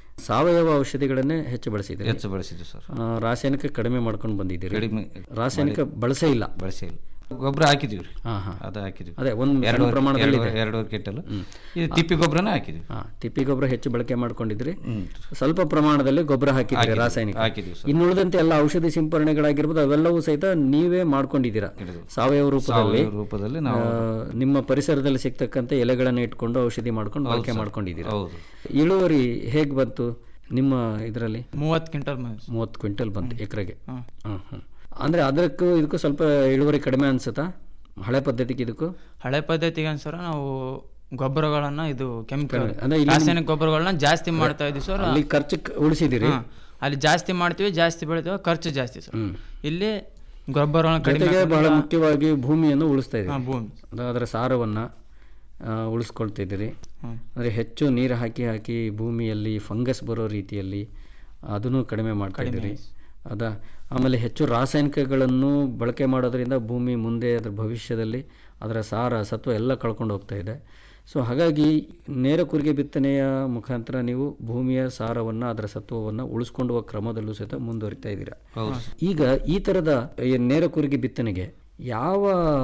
ಸಾವಯವ ಔಷಧಿಗಳನ್ನೇ ಹೆಚ್ಚು ಬಳಸಿದ್ದಾರೆ ಹೆಚ್ಚು ಬಳಸಿದ್ವಿ ಸರ್ ಆ, ರಾಸಾಯನಿಕ ಕಡಿಮೆ ಮಾಡ್ಕೊಂಡು ಬಂದಿದ್ದೀರಿ ಕಡಿಮೆ ರಾಸಾಯನಿಕ ಬಳಸೇ ಇಲ್ಲ ಬಳಸೇ ಇಲ್ಲ ಗೊಬ್ಬರ ಹಾಕಿದೀವಿ ರೀ ಹಾ ಹಾ ಅದು ಹಾಕಿದ್ವಿ ಅದೇ ಒಂದು ಎರಡು ಸಣ್ಣ ಪ್ರಮಾಣದಲ್ಲಿ ಇದೆ ಎರಡೂವರೆ ಕೆಟ್ಟಲು ಇದು ತಿಪ್ಪಿ ಗೊಬ್ಬರನೇ ಹಾಕಿದ್ವಿ ಹಾ ತಿಪ್ಪಿ ಗೊಬ್ಬರ ಹೆಚ್ಚು ಬಳಕೆ ಮಾಡ್ಕೊಂಡಿದ್ರಿ ಸ್ವಲ್ಪ ಪ್ರಮಾಣದಲ್ಲಿ ಗೊಬ್ಬರ ಹಾಕಿದ್ರಿ ರಾಸಾಯನಿಕ ಹಾಕಿದ್ವಿ ಸರ್ ಇನ್ನುಳಿದಂತೆ ಎಲ್ಲ ಔಷಧಿ ಸಿಂಪರಣೆಗಳಾಗಿರ್ಬೋದು ಅವೆಲ್ಲವೂ ಸಹಿತ ನೀವೇ ಮಾಡ್ಕೊಂಡಿದ್ದೀರಾ ಸಾವಯವ ರೂಪದಲ್ಲಿ ಈ ರೂಪದಲ್ಲಿ ನಾವು ಆ, ನಿಮ್ಮ ಪರಿಸರದಲ್ಲಿ ಸಿಗ್ತಕ್ಕಂಥ ಎಲೆಗಳನ್ನ ಇಟ್ಕೊಂಡು ಔಷಧಿ ಮಾಡ್ಕೊಂಡು ಬಳಕೆ ಮಾಡ್ಕೊಂಡಿದ್ದೀರಾ ಹೌದು ಇಳುವರಿ ಹೇಗ್ ಬಂತು ನಿಮ್ಮ ಇದರಲ್ಲಿ ಮೂವತ್ತು ಕ್ವಿಂಟಲ್ ಬಂದ್ವಿ ಸರ್. ಮೂವತ್ತು ಕ್ವಿಂಟಲ್ ಬಂತು ಎಕರೆಗೆ ಹ್ಮ್. ಹ್ಮ್ ಹ್ಮ್ ಅಂದ್ರೆ ಅದಕ್ಕೂ ಇದಕ್ಕೂ ಸ್ವಲ್ಪ ಇಳುವರಿ ಕಡಿಮೆ ಅನ್ಸುತ್ತಾ ಹಳೆ ಪದ್ಧತಿಗೆ ಇದಕ್ಕೂ ಹಳೆ ಪದ್ಧತಿಗೆ ಅನ್ಸರ ನಾವು ಗೊಬ್ಬರಗಳನ್ನ ಇದು ಕೆಮಿಕಲ್ ಅಂದ್ರೆ ಇಲ್ಲಿ ರಾಸಾಯನಿಕ ಗೊಬ್ಬರಗಳನ್ನ ಜಾಸ್ತಿ ಮಾಡ್ತಾ ಇದ್ವಿ ಸರ್ ಅಲ್ಲಿ ಖರ್ಚು ಕ- ಉಳಿಸಿದಿರಿ ಹಾ. ಅಲ್ಲಿ ಜಾಸ್ತಿ ಮಾಡ್ತೀವಿ ಜಾಸ್ತಿ ಬೆಳಿತೀವಿ ಖರ್ಚು ಜಾಸ್ತಿ ಸರ್ ಇಲ್ಲಿ ಗೊಬ್ಬರಗಳನ್ನ ಕಡಿಮೆ ಜೊತೆಗೆ ಬಹಳ ಮುಖ್ಯವಾಗಿ ಭೂಮಿಯನ್ನು ಉಳಿಸ್ತಾ ಹಾ, ಇದ್ದೀರಿ ಭೂಮಿ ಅದು ಅದರ ಸಾರವನ್ನು ಉಳಿಸ್ಕೊಳ್ತಿದ್ದೀರಿ ಅಂದರೆ ಹೆಚ್ಚು ನೀರು ಹಾಕಿ ಹಾಕಿ ಭೂಮಿಯಲ್ಲಿ ಫಂಗಸ್ ಬರೋ ರೀತಿಯಲ್ಲಿ ಅದನ್ನು ಕಡಿಮೆ ಮಾಡ್ತಾ ಇದ್ದೀರಿ ಅದ ಆಮೇಲೆ ಹೆಚ್ಚು ರಾಸಾಯನಿಕಗಳನ್ನು ಬಳಕೆ ಮಾಡೋದ್ರಿಂದ ಭೂಮಿ ಮುಂದೆ ಅದರ ಭವಿಷ್ಯದಲ್ಲಿ ಅದರ ಸಾರ ಸತ್ವ ಎಲ್ಲ ಕಳ್ಕೊಂಡು ಹೋಗ್ತಾ ಇದೆ ಸೊ ಹಾಗಾಗಿ ನೇರ ಕುರಿಗೆ ಬಿತ್ತನೆಯ ಮುಖಾಂತರ ನೀವು ಭೂಮಿಯ ಸಾರವನ್ನು ಅದರ ಸತ್ವವನ್ನು ಉಳಿಸ್ಕೊಂಡು ಹೋಗೋ ಕ್ರಮದಲ್ಲೂ ಸಹಿತ ಮುಂದುವರಿತಾ ಇದ್ದೀರಾ ಈಗ ಈ ಥರದ ಈ ನೇರ ಕುರಿಗೆ ಬಿತ್ತನೆಗೆ ಯಾವ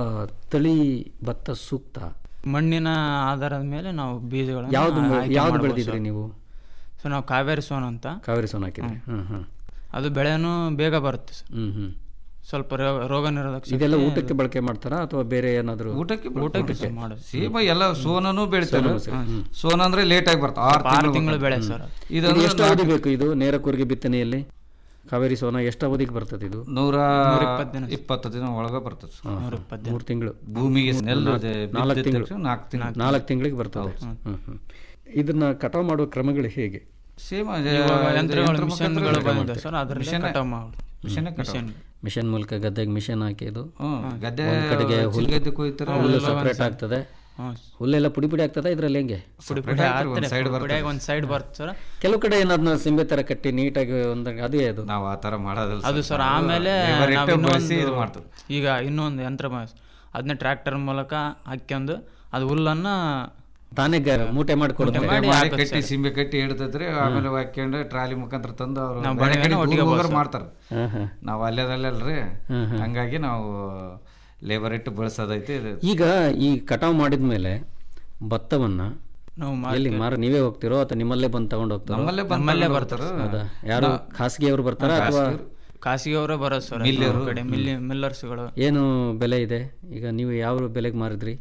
ತಳಿ ಭತ್ತ ಸೂಕ್ತ ಮಣ್ಣಿನ ಆಧಾರದ ಮೇಲೆ ನಾವು ಬೀಜಗಳನ್ನ ಯಾವ್ದು ಆಯ್ಕೆ ಯಾವ್ದು ಮಾಡ್ಬೋದು ಬೆಳೆದಿದ್ರಿ ಸರ್. ನೀವು ಸೊ ನಾವು ಕಾವೇರಿ ಸೋನ್ ಅಂತ ಕಾವೇರಿ ಸೋನ ಹಾಕಿದ್ರಿ ಹ್ಮ್ ಹ್ಮ್ ಅದು ಬೆಳೆನೂ ಬೇಗ ಬರುತ್ತೆ ಸರ್ ಹ್ಮ್ ಹ್ಮ್ ಸ್ವಲ್ಪ ರೋಗ ರೋಗ ನಿರೋಧಕ ಶಕ್ತಿ ಇದೆಲ್ಲ ಊಟಕ್ಕೆ ಬಳಕೆ ಮಾಡ್ತಾರಾ ಅಥವಾ ಬೇರೆ ಏನಾದರೂ ಊಟಕ್ಕೆ ಊಟಕ್ಕೆ ಸರ್ ಮಾಡೋದು ಸೇಮ ಎಲ್ಲ ಸೋನನು ಬೆಳಿತಾರೆ ಸೋನ ಅಂದ್ರೆ ಲೇಟ್ ಆಗಿ ಬರ್ತಾವ ಆರು ಆರು ತಿಂಗಳು ತಿಂಗಳು ಬೆಳೆ ಸರ್ ಇದು ಇದು ಎಷ್ಟು ಅವಧಿ ಬೇಕು ಇದು ನೇರ ಕೂರಿಗೆ ಬಿತ್ತನೆಯಲ್ಲಿ ಕಾವೇರಿ ಸೋನ ಎಷ್ಟು ಅವಧಿಗೆ ಬರ್ತದೆ ಇದು ನೂರ ಇಪ್ಪತ್ತು ದಿನ. ಇಪ್ಪತ್ತು ದಿನ ಒಳಗೆ ಬರ್ತದೆ ಸರ್. ನೂರ ಇಪ್ಪತ್ತು ಮೂರು ತಿಂಗಳು ಭೂಮಿಗೆ ನೆಲ್ಲು ಇದೆ, ನಾಲ್ಕು ಬಿತ್ತಿದ ತಿಂಗಳು ತಕ್ಷಣ ನಾಲ್ಕು ತಿಂಗಳು ನಾಲ್ಕು ತಿಂಗಳಿಗೆ ಬರ್ತದೆ ಹ್ಮ್ ಹ್ಮ್ ಇದನ್ನ ಕಟಾವು ಮಾಡುವ ಕ್ರಮಗಳು ಹೇಗೆ ಸೇಮ್ ಇವಾಗ ಯಂತ್ರಗಳು ಮಿಷನ್ಗಳು ಬಂದಿದೆ ಸರ್ ಅದರಲ್ಲಿ ಕಟಾವ್ ಮಾಡಿ ಮಿಷನ್ ಮಿಷನ್ ಮಿಷನ್ ಮೂಲಕ ಗದ್ದೆಗೆ ಮಿಷನ್ ಹಾಕಿದ್ದು ಹ್ಮ್ ಗದ್ದೆ ಕಡೆಗೆ ಹುಲ್ಲು- ಚಿಲ್ಗದ್ದೆ ಕೊಯ್ತಾರೆ ಹುಲ್ಲು ಸಪ್ರೇಟ್ ಆಗ್ತದೆ ಹ್ಮ್. ಹುಲ್ಲೆಲ್ಲ ಪುಡಿ ಪುಡಿ ಆಗ್ತದೆ ಇದ್ರಲ್ಲಿ ಹೆಂಗೆ ಪುಡಿ ಪುಡಿ ಆಗ್ತದೆ, ಪುಡಿ ಪುಡಿಯಾಗಿ ಒಂದು ಸೈಡ್ ಬರುತ್ತೆ ಸರ್ ಕೆಲವು ಕಡೆ ಏನಾದ್ನ ಸಿಂಬೆ ತರ ಕಟ್ಟಿ ನೀಟಾಗಿ ಒಂದಾಗ ಅದೇ ಅದು ನಾವು ಆ ತರ ಮಾಡೋದಿಲ್ಲ ಅದು ಸರ್. ಸರ್ ನಾವು ಆಮೇಲೆ labor ನಾವ್ ಇಟ್ಟು ಬಳಸಿ ಇನ್ನೊಂದು- ಇದು ಮಾಡ್ತೀವಿ ಈಗ ಇನ್ನೊಂದು ಯಂತ್ರ ಅದನ್ನ ಟ್ರ್ಯಾಕ್ಟರ್ ಮೂಲಕ ಹಾಕ್ಯಂದು ಅದು ಹುಲ್ಲನ್ನ ತಾನೇ ಗ- ಮೂಟೆ ಮಾಡಿಕೊಡುತ್ತೆ ಮಾಡಿ ಮಾಡಿ ಹಾಕೋದು ಕಟ್ಟಿ ಸಿಂಬೆ ಕಟ್ಟಿ ಹಿಡ್ತೈತ್ರಿ ಆಮೇಲೆ ಹಾಕ್ಕೊಂಡು ಟ್ರಾಲಿ ಮುಖಾಂತರ ತಂದು ಅವರು ನಾವು ಬೇರೆ ಬಡಿಗೆನ ಕಡೆ ಒಟ್ಟಿಗೆ ಊರ್ ಹೋಗೋರು ಬಳಸೋದು. ಮಾಡ್ತಾರೆ ಹಾ ಹಾ ನಾವು ಅಲ್ಲೇದಲ್ಲಲ್ರಿ ಹಂಗಾಗಿ ನಾವು ಲೇಬರ್ ಇಟ್ಟು ಬಳಸೋದೈತಿ ಇದು ಈಗ ಈ ಕಟಾವು ಮಾಡಿದ್ಮೇಲೆ ಭತ್ತವನ್ನ ನಾವು ಎಲ್ಲಿ ಮಾರ ನೀವೇ ಹೋಗ್ತಿರೋ ಅಥವಾ ನಿಮ್ಮಲ್ಲೇ ಬಂದು ತಗೊಂಡು ಹೋಗ್ತಾರೋ ನಮ್ಮಲ್ಲೇ ಬಂದ್ ನಮ್ಮಲ್ಲೇ ತಗೊಂಡ್ ಬರ್ತಾರೆ ಹೋಗ್ತಾರೆ. ಹೌದಾ ಯಾರು ಖಾಸಗಿಯವರು ಬರ್ತಾರಾ ಅಥವಾ ಖಾಸಗಿ ಅವರೇ ಬರೋದು ಸರ್ ಕಡೆ ಮಿಲ್ಲಿ ಮಿಲ್ಲರ್ಸ್ಗಳು ಏನು ಬೆಲೆ ಇದೆ ಈಗ ನೀವು ಯಾವ ಬೆಲೆಗೆ ಮಾರಿದ್ರಿ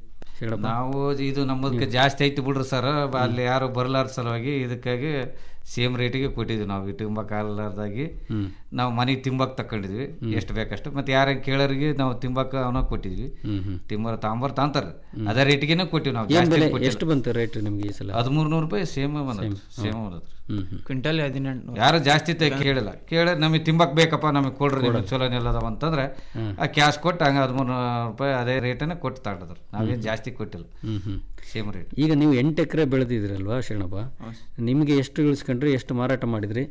ಶರಣಪ್ಪ ನಾವು ಇದು ನಮ್ಮದಕ್ಕೆ ಜಾಸ್ತಿ ಐತಿ ಬಿಡ್ರಿ ಸರ್ ಅಲ್ಲಿ ಯಾರು ಬರಲಾರ ಸಲುವಾಗಿ ಇದಕ್ಕಾಗಿ ಸೇಮ್ ರೇಟಿಗೆ ಕೊಟ್ಟಿದ್ವಿ ನಾವು ಈ ತಿಂಬಕ್ ಆಗಲಾರ್ದಾಗಿ ನಾವು ಮನೆಗೆ ತಿಂಬಕ್ ತಕೊಂಡಿದ್ವಿ ಎಷ್ಟು ಬೇಕಷ್ಟು ಮತ್ತೆ ಯಾರ ಕೇಳೋರಿಗೆ ನಾವು ತಿಂಬಕ್ ಅವನ ಕೊಟ್ಟಿದ್ವಿ ತಿಂಬರ್ ತಾಂಬರ್ ತಾಂತಾರ ಅದೇ ರೇಟಿಗೆನೆ ಕೊಟ್ಟಿವಿ ನಾವು ಏನ್ ಜಾಸ್ತಿ ಬೆಲೆ ಕೊಟ್ಟಿಲ್ಲ. ಎಷ್ಟು ಬಂತು ರೇಟ್ ನಿಮ್ಗೆ ಈ ಸಲ ಹದಿಮೂರು ನೂರು ರೂಪಾಯಿ ಸೇಮ್ ಬಂದದ್ರಿ ಸೇಮ್ ಬಂದದ್ರಿ ಹ್ಮ್ ಹ್ಮ್ ಕ್ವಿಂಟಲ್ ಹದಿನೆಂಟು ಯಾರು ಜಾಸ್ತಿ ತೆ ಕೇಳಿಲ್ಲ ಕೇಳಿ ನಮಗೆ ತಿಂಬಕ್ ಬೇಕಪ್ಪ ನಮಗೆ ಕೊಡ್ರಿ ನಿಮಗೆ ಚಲೋ ನಿಲ್ಲದವ ಅಂತಂದ್ರೆ ಆ ಕ್ಯಾಶ್ ಕೊಟ್ಟು ಹಂಗೆ ಹದಿಮೂರು ರೂಪಾಯಿ ಅದೇ ರೇಟನ್ನ ಕೊಟ್ಟು ತಗೊಂಡಿದ್ರು ನಾವೇನು ಜಾಸ್ತಿ ಕೊಟ್ಟಿಲ್ಲ ಹ್ಮ್ ಹ್ಮ್ ಸೇಮ್ ರೇಟ್ ಈಗ ನೀವು ಎಂಟು ಎಕರೆ ಬೆಳೆದಿದ್ರಲ್ವಾ ಶರಣಪ್ಪ ನಿಮಗೆ ಎಷ್ಟು ಇಳಿಸ್ಕೊಂಡ್ರಿ ಎಷ್ಟು ಮಾರಾಟ ಮಾಡಿದ್ರಿ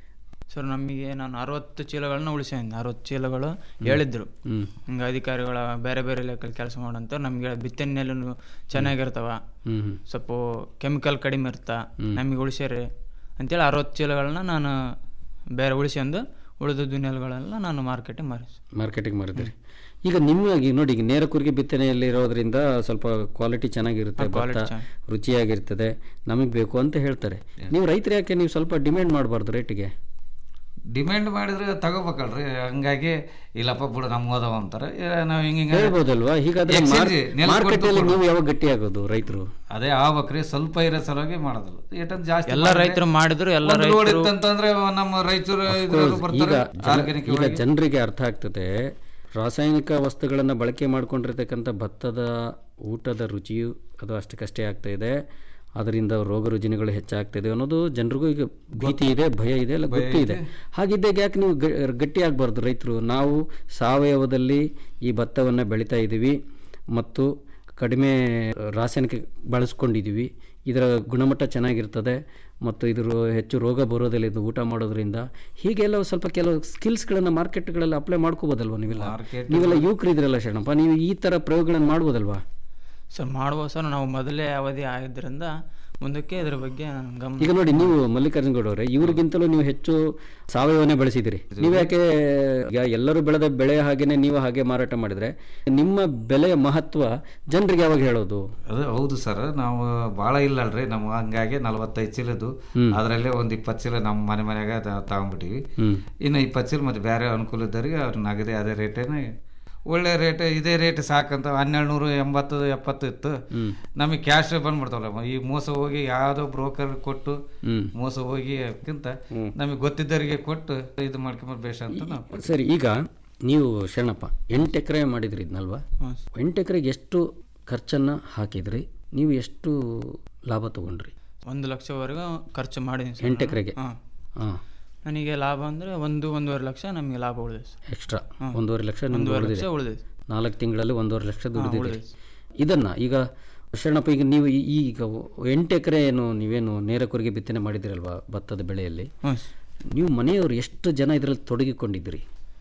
ಸರ್ ನಮಗೆ ನಾನು ಅರವತ್ತು ಚೀಲಗಳನ್ನ ಉಳಿಸಿದ್ದೀನಿ ಅರವತ್ತು ಚೀಲಗಳು ಹೇಳಿದ್ರು ಹ್ಮ್ ಹಿಂಗೆ ಅಧಿಕಾರಿಗಳ ಬೇರೆ ಬೇರೆ ಲೆಕ್ಕದಲ್ಲಿ ಕೆಲಸ ಮಾಡಂತ ನಮಗೆ ಬಿತ್ತನೆ ನೆಲನು ಚೆನ್ನಾಗಿರ್ತಾವ ಹ್ಮ್ ಹ್ಮ್ ಸ್ವಲ್ಪ ಕೆಮಿಕಲ್ ಕಡಿಮೆ ಇರ್ತಾ ನಮಗೆ ಉಳಿಸ್ಯಾರಿ ಅಂತೇಳಿ ಅರವತ್ತು ಚೀಲಗಳನ್ನ ನಾನು ಬೇರೆ ಉಳಿಸ್ಕೊಂಡು ಉಳಿದದ್ದು ನೆಲಗಳೆಲ್ಲ ನಾನು ಮಾರ್ಕೆಟಿಗೆ ಮಾರಿ ಮಾರ್ಕೆಟಿಗೆ ಮಾರಿದ್ರಿ ಈಗ ನಿಮಗೆ ನೋಡಿ ಈಗ ನೇರ ಕುರಿಗೆ ಬಿತ್ತನೆಯಲ್ಲಿ ಇರೋದ್ರಿಂದ ಸ್ವಲ್ಪ ಕ್ವಾಲಿಟಿ ಚೆನ್ನಾಗಿರುತ್ತೆ ಭತ್ತ ರುಚಿಯಾಗಿರ್ತದೆ ನಮಗೆ ಬೇಕು ಅಂತ ಹೇಳ್ತಾರೆ ನೀವು ರೈತರು ಯಾಕೆ ನೀವು ಸ್ವಲ್ಪ ಡಿಮ್ಯಾಂಡ್ ಮಾಡಬಾರ್ದು ರೇಟಿಗೆ ಡಿಮ್ಯಾಂಡ್ ಮಾಡಿದ್ರೆ ತಗೋಬೇಕಲ್ರಿ ಹಂಗಾಗಿ ಇಲ್ಲಪ್ಪ ಬಿಡು ನಮ್ಮ ಓದವ ಅಂತಾರೆ ನಾವು ಹಿಂಗ ಹಿಂಗ ಹೇಳ್ಬೋದಲ್ವಾ ಹೀಗಾದ್ರೆ Exchange, ನೆಲ ಕೊಟ್ಟು ಮಾರ್ಕೆಟಲ್ಲಿ ಕೊಡು. ನೀವು ಯಾವಾಗ ಗಟ್ಟಿ ಆಗೋದು ರೈತರು ಅದೇ ಆಗ್ಬೇಕ್ರಿ ಸ್ವಲ್ಪ ಇರೋ ಸಲುವಾಗಿ ಮಾಡೋದಿಲ್ಲ ಏಟಂದ್ರೆ ಜಾಸ್ತಿ ಎಲ್ಲ ಮಾಡಿದ್ರೆ ರೈತರು ಮಾಡಿದ್ರು ಎಲ್ಲ ಒಂದ್ ಲೋಡ್ ರೈತರು ಇತ್ತಂತಂದ್ರೆ ನಮ್ಮ ರೈತರು ಇದ್ರೊಳಗೆ ಈಗ ಬರ್ತಾರೆ ಜನ- ಆರ್ಗ್ಯಾನಿಕ್ ಈಗ ಜನರಿಗೆ ಅರ್ಥ ಆಗ್ತದೆ ರಾಸಾಯನಿಕ ವಸ್ತುಗಳನ್ನು ಬಳಕೆ ಮಾಡ್ಕೊಂಡಿರ್ತಕ್ಕಂಥ ಭತ್ತದ ಊಟದ ರುಚಿಯು ಅದು ಅಷ್ಟಕ್ಕಷ್ಟೇ ಆಗ್ತಾ ಇದೆ ಅದರಿಂದ ರೋಗ ರುಜಿನಗಳು ಹೆಚ್ಚಾಗ್ತಿದೆ ಅನ್ನೋದು ಜನರಿಗೂ ಈಗ ಭೀತಿ ಇದೆ ಭಯ ಇದೆ ಎಲ್ಲ ಗೊತ್ತೂ ಇದೆ ಹಾಗಿದ್ದಾಗ ಯಾಕೆ ನೀವು ಗ- ಗಟ್ಟಿ ಆಗಬಾರ್ದು ರೈತರು ನಾವು ಸಾವಯವದಲ್ಲಿ ಈ ಭತ್ತವನ್ನು ಬೆಳೀತಾ ಇದ್ದೀವಿ ಮತ್ತು ಕಡಿಮೆ ರಾಸಾಯನಿಕ ಬಳಸ್ಕೊಂಡಿದ್ದೀವಿ ಇದರ ಗುಣಮಟ್ಟ ಚೆನ್ನಾಗಿರ್ತದೆ ಮತ್ತು ಇದ್ರ ಹೆಚ್ಚು ರೋಗ ಬರೋದಿಲ್ಲ ಇದು ಊಟ ಮಾಡೋದ್ರಿಂದ ಹೀಗೆಲ್ಲ ಸ್ವಲ್ಪ ಕೆಲವು ಸ್ಕಿಲ್ಸ್ಗಳನ್ನು ಮಾರ್ಕೆಟ್ಗಳಲ್ಲಿ ಅಪ್ಲೈ ಮಾಡ್ಕೋಬೋದಲ್ವಾ ನೀವೆಲ್ಲ ನೀವೆಲ್ಲ ಯುವಕರಿದ್ರಲ್ಲ ಶರಣಪ್ಪ ನೀವು ಈ ಥರ ಪ್ರಯೋಗಗಳನ್ನು ಮಾಡ್ಬೋದಲ್ವಾ ಸರ್ ಮಾಡುವ ಸರ್ ನಾವು ಮೊದಲೇ ಅವಧಿ ಆಗಿದ್ದರಿಂದ ಮುಂದಕ್ಕೆ ಇದ್ರ ಬಗ್ಗೆ ಗಮನ ಈಗ ನೋಡಿ ನೀವು ಮಲ್ಲಿಕಾರ್ಜುನ ಗೌಡ ಅವರೇ ಇವ್ರಿಗಿಂತಲೂ ನೀವು ಹೆಚ್ಚು ಸಾವಯವನ್ನೇ ಬಳಸಿದಿರಿ ನೀವ್ಯಾಕೆ ಈಗ ಎಲ್ಲರೂ ಬೆಳೆದ ಬೆಳೆ ಹಾಗೇನೆ ನೀವು ಹಾಗೆ ಮಾರಾಟ ಮಾಡಿದ್ರೆ ನಿಮ್ಮ ಬೆಲೆಯ ಮಹತ್ವ ಜನರಿಗೆ ಯಾವಾಗ ಹೇಳೋದು ಅದು ಹೌದು ಸರ್ ನಾವು ಭಾಳ ಇಲ್ಲಲ್ರಿ ನಮ್ಮ ಹಂಗಾಗಿ ನಲವತ್ತೈದು ಚೀಲದ್ದು ಅದರಲ್ಲೇ ಒಂದು ಇಪ್ಪತ್ತು ಚೀಲ ನಮ್ಮ ಮನೆ ಮನೆಯಾಗ ತಗೊಂಡ್ಬಿಟ್ಟಿವಿ ಇನ್ನು ಇಪ್ಪತ್ತು ಚೀಲ ಮತ್ತೆ ಬೇರೆ ಅನುಕೂಲ ಇದ್ದವ್ರಿಗೆ ಅವ್ರು ನಗದಿ ಅದೇ ರೇಟೇನೆ ಒಳ್ಳೆ ರೇಟ್ ಇದೇ ರೇಟ್ ಸಾಕಂತ ಹನ್ನೆರಡು ನೂರು ಎಂಬತ್ತು ಎಪ್ಪತ್ತು ಇತ್ತು ನಮಗೆ ಕ್ಯಾಶ್ ಬಂದ್ಬಿಡ್ತಾವಲ್ಲ ಈ ಮೋಸ ಹೋಗಿ ಯಾವುದೋ ಬ್ರೋಕರ್ ಕೊಟ್ಟು ಮೋಸ ಹೋಗಿ ಅದಕ್ಕಿಂತ ನಮಗೆ ಗೊತ್ತಿದ್ದವರಿಗೆ ಕೊಟ್ಟು ಇದು ಮಾಡ್ಕೊಂಬರ್ ಬೇಷ ಅಂತ ನಾವು ಸರಿ ಈಗ ನೀವು ಶರಣಪ್ಪ ಎಂಟು ಎಕರೆ ಮಾಡಿದ್ರಿ ಇದನ್ನಲ್ವಾ ಎಂಟು ಎಕರೆಗೆ ಎಷ್ಟು ಖರ್ಚನ್ನು ಹಾಕಿದ್ರಿ ನೀವು ಎಷ್ಟು ಲಾಭ ತಗೊಂಡ್ರಿ ಒಂದು ಲಕ್ಷವರೆಗೂ ಖರ್ಚು ಮಾಡಿದ್ದೀನಿ ಸರ್ ಎಂಟು ನಾನು. ಎಕರೆಗೆ ಹಾ. ಹಾಂ ನನಗೆ ಲಾಭ ಅಂದರೆ ಒಂದು ಒಂದೂವರೆ ಲಕ್ಷ ನಮಗೆ ಲಾಭ ಉಳಿದಿದೆ ಸರ್ ಎಕ್ಸ್ಟ್ರಾ ಒಂದೂವರೆ ಲಕ್ಷ ನಿಮ್ಗೆ ಒಂದೂವರೆ ಉಳಿದಿದೆ ಲಕ್ಷ ಉಳಿದಿದೆ ನಾಲ್ಕು ತಿಂಗಳಲ್ಲಿ ಒಂದೂವರೆ ಲಕ್ಷ ದುಡಿದಿದೆ ಉಳಿದಿದೆ. ಇದನ್ನ ಈಗ ಶರಣಪ್ಪ ಈಗ ನೀವು ಈ- ಈಗ ಎಂಟು ಎಕರೆ ಏನು ನೀವೇನು ನೇರ ಕುರಿಗೆ ಬಿತ್ತನೆ ಮಾಡಿದಿರಲ್ವಾ ಭತ್ತದ ಬೆಳೆಯಲ್ಲಿ ಹ್ಞೂ ನೀವು ಮನೆಯವರು ಎಷ್ಟು ಜನ ಇದರಲ್ಲಿ ತೊಡಗಿಕೊಂಡಿದ್ದೀರಿ